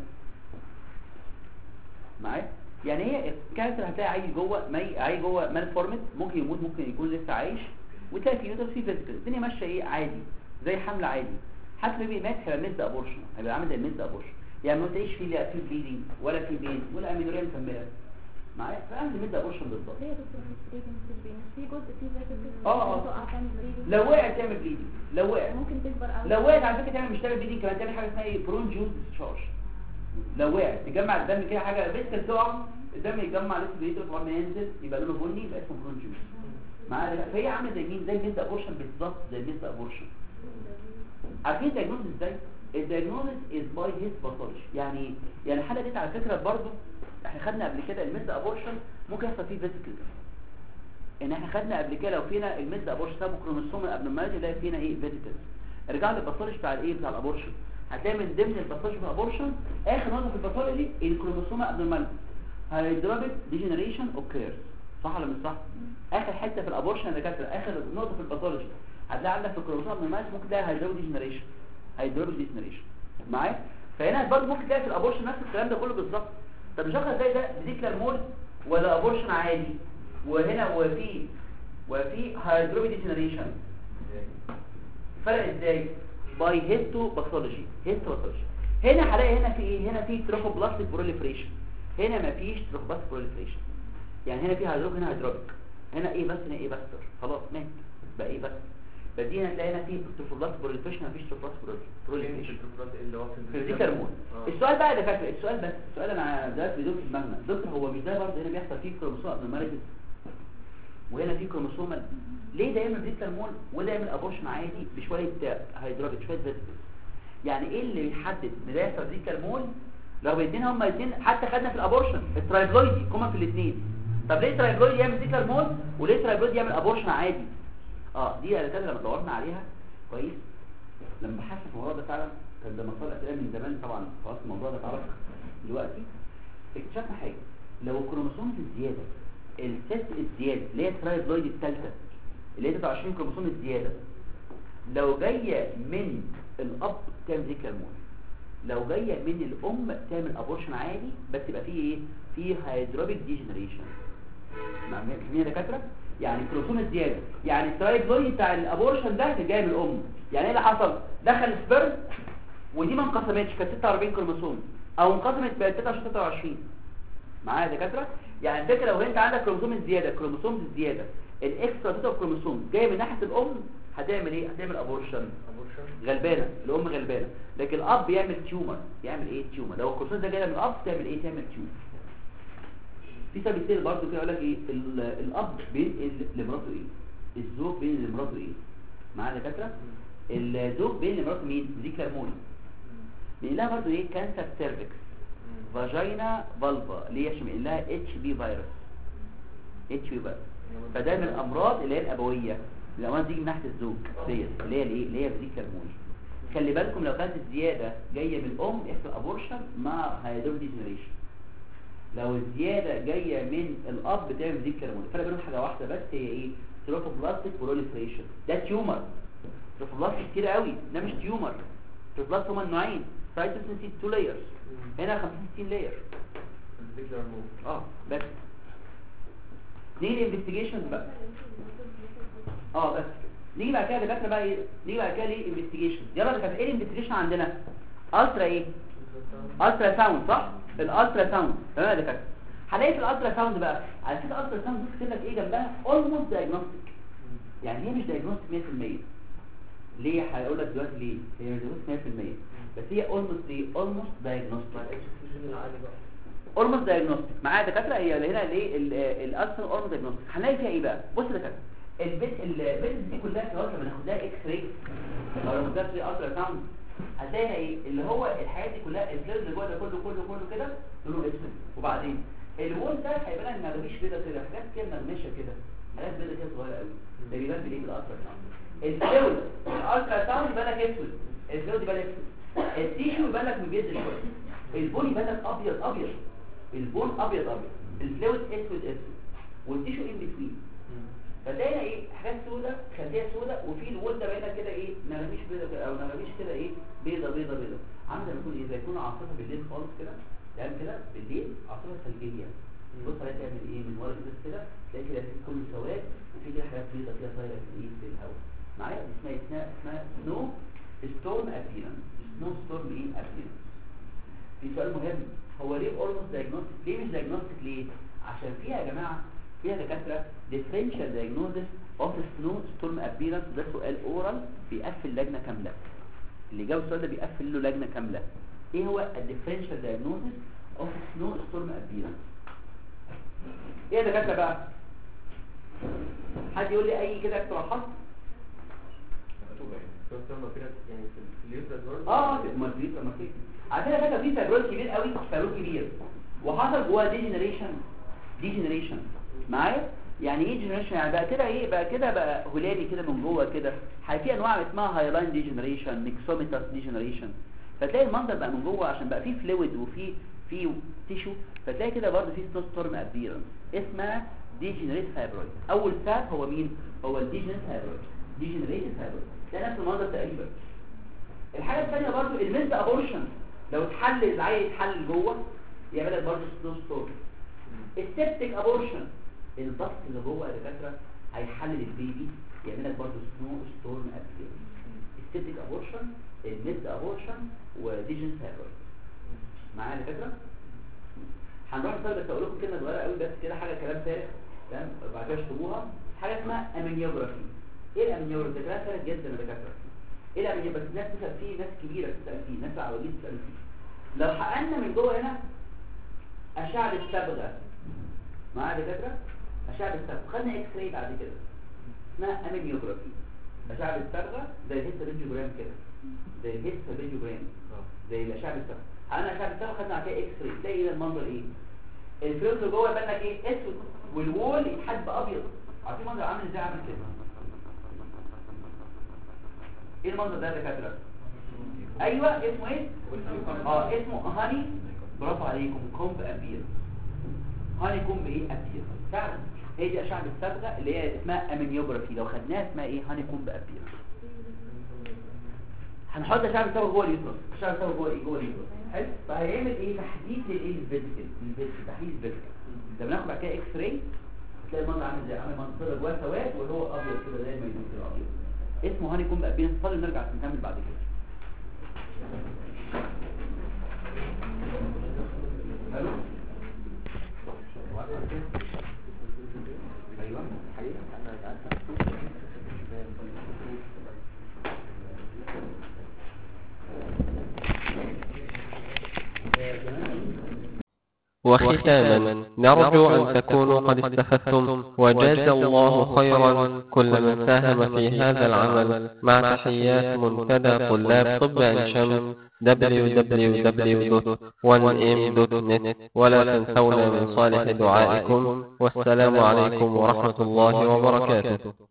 معايا يعني هي الكانسر هتلاقي عيل جوه مي عيل جوه مال فورمت ممكن يموت ممكن يكون لسه عايش وتلاقي في يوتر في فيزيكال الدنيا ماشيه ايه عادي زي حمل عادي حتى بيبي مات هيبقى ميز ابورشن هيبقى عامل زي الميز ابورشن يعني ما تلاقيش فيه لا في بليدنج ولا في بين ولا امينوريا مكمله معايا فعامل ميز ابورشن بالظبط ليه يا دكتور مش بريدنج مش بين في جزء فيه زي كده آه، آه. تقع تعمل بريدنج لو وقعت تعمل بليدنج لو وقعت ممكن تكبر قوي لو وقعت على فكره تعمل مش تعمل بليدنج كمان تعمل حاجه اسمها ايه برون جوز ديسشارج لو وقعت تجمع الدم كده حاجه فيسكال تقع الدم يتجمع لسه بيتر لما ينزل يبقى لونه بني يبقى اسمه برون جوز معايا فهي عامله زي مين زي الميز ابورشن بالظبط زي الميز ابورشن عارفين الدايجنوز ازاي الدايجنوز از باي هيس باثولوجي يعني إيه؟ يعني الحاله دي على فكره برضو احنا خدنا قبل كده الميز ابورشن ممكن يحصل فيه فيزيكال ان احنا خدنا قبل كده لو فينا الميز ابورشن سبب كروموسوم الابنورماليتي ده فينا ايه فيزيكال ارجع للباثولوجي بتاع الايه بتاع الابورشن هتلاقي من ضمن الباثولوجي بتاع الابورشن اخر نقطه في الباثولوجي الكروموسوم الابنورماليتي هيدرابيك ديجنريشن اوكيرز صح ولا مش صح اخر حته في الابورشن اللي كانت اخر نقطه في الباثولوجي هتلاقي عندك في الكروموسوم الابنورماليتي ممكن تلاقي هيدرابيك ديجنريشن هيدرابيك ديجنريشن معايا فهنا برضه ممكن تلاقي في الابورشن نفس الكلام ده كله بالظبط طب مش هاخد ازاي ده ديكلر مول ولا ابورشن عادي وهنا وفي وفي هيدروبي ديجنريشن فرق ازاي باي هيستو باثولوجي هيستو باثولوجي هنا هلاقي هنا في ايه هنا في تروفوبلاستيك بروليفريشن هنا مفيش تروفوبلاستيك بروليفريشن يعني هنا في هيدروب هنا هيدروبيك هنا ايه بس هنا ايه بس خلاص مات بقى ايه بس بدي هنا تلاقي هنا في تروفوبلاستيك بروليفريشن مفيش تروفوبلاستيك بروليفريشن اللي هو في في الذكر مول السؤال بقى ده فاكر السؤال بس السؤال انا ده بيدور في دماغنا دكتور هو مش ده برضه هنا بيحصل فيه كروموسوم ابنورماليتيز وهنا في كروموسوم ليه ده يعمل فيتال مول وده يعمل ابورشن عادي بشويه هيدرابيك شويه فيتال يعني ايه اللي بيحدد ان ده يحصل فيتال مول لو الاثنين هما الاثنين حتى خدنا في الابورشن الترايبلويدي كومن في الاثنين طب ليه الترايبلويدي يعمل سيكلر مول وليه الترايبلويدي يعمل ابورشن عادي اه دي يا دكاتره لما دورنا عليها كويس لما بحثت في الموضوع ده فعلا كان ده مسار اسئله من زمان طبعا خلاص الموضوع ده اتعرف دلوقتي اكتشفنا حاجه لو الكروموسوم الزياده الست الزياده اللي هي الترايبلويد الثالثه اللي هي 23 كروموسوم الزياده لو جايه من الاب تعمل ذكر المول لو جايه من الام تعمل ابورشن عادي بس يبقى فيه ايه فيه هيدروبيك ديجنريشن فاهمين يا دكاتره يعني الكروموسوم الزياده يعني الترايبلويد بتاع الابورشن ده كان جاي من الام يعني ايه اللي حصل دخل سبرم ودي ما انقسمتش كانت 46 كروموسوم او انقسمت بقت 23 23 معايا يا دكاتره يعني الفكره لو انت عندك كروموسوم الزياده كروموسوم الزياده الاكسترا توتال كروموسوم جاي من ناحيه الام هتعمل ايه هتعمل ابورشن غلبانه الام غلبانه لكن الاب يعمل تيومر يعمل ايه تيومر لو الكروموسوم ده جاي من الاب تعمل ايه تعمل تيومر في سبيل برضه كده يقول لك ايه ال- الاب بينقل لمراته ايه الزوج بينقل لمراته ايه معايا يا دكاتره الزوج بينقل لمراته مين دي كرموني بينقل لها برضه ايه كانسر سيرفكس فاجينا فالفا اللي هي شمال لها اتش بي فيروس اتش بي فيروس فده من الامراض اللي هي الابويه الامراض دي من ناحيه الزوج ديت اللي هي الايه اللي هي بريك هرموني خلي بالكم لو كانت الزياده جايه من الام يحصل ابورشن مع هيدروب ديجنريشن لو الزياده جايه من الاب بتعمل بريك هرموني الفرق بينهم حاجه واحده بس هي ايه تروفوبلاستيك بروليفريشن ده تيومر تروفوبلاستيك كتير قوي ده مش تيومر تروفوبلاست هما نوعين سايتوسين 2 لايرز هنا 50 60 لاير اه بس نيجي الانفستيجيشن بقى اه بس نيجي بعد كده دكاتره بقى ايه نيجي بعد كده ليه انفستيجيشن يلا دكاتره ايه الانفستيجيشن عندنا الترا ايه الترا ساوند صح الالترا ساوند تمام يا دكاتره هنلاقي في الالترا ساوند بقى على فكره الالترا ساوند بص لك ايه جنبها اولموست دايجنوستيك يعني هي مش دايجنوستيك 100% ليه هيقول لك دلوقتي ليه هي مش دايجنوستيك 100% بس هي اولموست ايه اولموست دايجنوستيك اورموس دايجنوستيك معايا دكاتره هي هنا الايه الالترا اورموس دايجنوستيك هنلاقي فيها ايه بقى بص يا دكاتره البيت البيت دي كلها خلاص لما ناخدها اكس راي او لو ناخدها في الترا ساوند هتلاقي ايه اللي هو الحاجات دي كلها الفلويد اللي جوه ده كله كله كله كده لونه اسود وبعدين الوول ده هيبقى لك مغميش بيضه كده حاجات كده مغمشه كده حاجات بيضه كده صغيره قوي ده بيبان بالايه بالالترا ساوند الفلويد الالترا ساوند يبقى لك اسود الفلويد يبقى لك اسود التيشو يبقى لك مبيض شويه البون يبقى لك ابيض ابيض البون ابيض ابيض الفلويد اسود اسود والتيشو ان بتوين فتلاقي ايه حاجات سودة خلفيه سودة وفي الوول ده باينه كده ايه نغميش بيضه كده او نغميش كده ايه بيضه بيضه بيضه عامله زي ما يكون ايه زي يكون عاصفه بالليل خالص كده يعني كده بالليل عاصفه ثلجيه بص عليها تعمل ايه من ورا كده كده تلاقي كده في كل سواد وفي كده حاجات بيضه كده طايره في ايه في الهواء معايا دي اسمها اسمها اسمها سنو ستورم ابيرنس سنو ستورم ايه ابيرنس في سؤال مهم هو ليه اولموست دايجنوستيك ليه مش دايجنوستيك ليه عشان فيها يا جماعه فيها دكاتره differential diagnosis of snow storm appearance ده سؤال اورال بيقفل لجنه كامله اللي جاوب السؤال ده بيقفل له لجنه كامله ايه هو الديفرنشال diagnosis of snow storm appearance ايه يا دكاتره بقى حد يقول لي اي كده اقتراحات اه ما في ما في على فكره فاكر في فايبرويد كبير قوي فايبرويد كبير وحصل جواه ديجنريشن ديجنريشن معايا يعني ايه ديجنريشن يعني بقى كده ايه بقى كده بقى هلالي كده من جوه كده في انواع اسمها هايلاين ديجنريشن ميكسوميتاس ديجنريشن فتلاقي المنظر بقى من جوه عشان بقى فيه فلويد وفيه في تيشو فتلاقي كده برضه فيه ستورم ابيرنس اسمها ديجنريت فايبرويد اول سبب هو مين هو الديجنريت فايبرويد ديجنريت فايبرويد ده نفس المنظر تقريبا الحاجه الثانيه برضه الميز ابورشن لو اتحل العيل يتحل جوه يعمل لك برضه سنو ستورم السبتك ابورشن الضغط اللي جوه يا دكاتره هيحلل البيبي يعمل لك برضه سنو ستورم ابيرنس السبتك ابورشن الميز ابورشن وديجن فايبرويد معايا يا دكاتره هنروح نصل بس اقول لكم كلمه صغيره قوي بس كده حاجه كلام فارغ تمام بعد كده اشطبوها حاجه اسمها امنيوجرافي ايه الامنيوجرافي ده كلام فارغ جدا يا دكاتره ايه الامنيوجرافي بس الناس بتسال فيه ناس كبيره بتسال فيه ناس عواجيز بتسال فيه لو حققنا من جوه هنا اشعه الصبغه معايا يا دكاتره اشعه الصبغه خدنا اكس راي بعد كده اسمها امنيوجرافي اشعه الصبغه زي الهيستوريجيوجرام كده زي الهيستوريجيوجرام زي الاشعه بالصبغه عندنا اشعه بالصبغه خدنا على كده اكس راي تلاقي هنا المنظر ايه الفلوس اللي جوه يبان لك ايه اسود والوول يتحد بابيض عارفين المنظر عامل ازاي عامل كده ايه المنظر ده يا دكاتره ايوه اسمه ايه اه اسمه هاني برافو عليكم كومب ابير هاني كومب ايه ابير فعلا هي دي اشعه الصبغه اللي هي اسمها امينيوجرافي لو خدناها اسمها ايه هاني كومب ابير هنحط اشعه الصبغه جوه اليوترس اشعه الصبغه جوه ايه جوه اليوترس حلو فهيعمل ايه تحديد للايه الفيزيكال الفيزيكال تحديد الفيزيكال لما ناخد بعد كده اكس راي تلاقي المنظر عامل ازاي عامل منظر جواه سواد وهو ابيض كده زي ما يكون كده ابيض اسمه هاني كومب ابير نصلي نرجع نكمل بعد كده حلو ايوه وختاما نرجو أن تكونوا قد استفدتم وجاز الله خيرا كل من ساهم في هذا العمل مع تحيات منتدى طلاب طب عين شمس www.1m.net ولا تنسونا من صالح دعائكم والسلام عليكم ورحمة الله وبركاته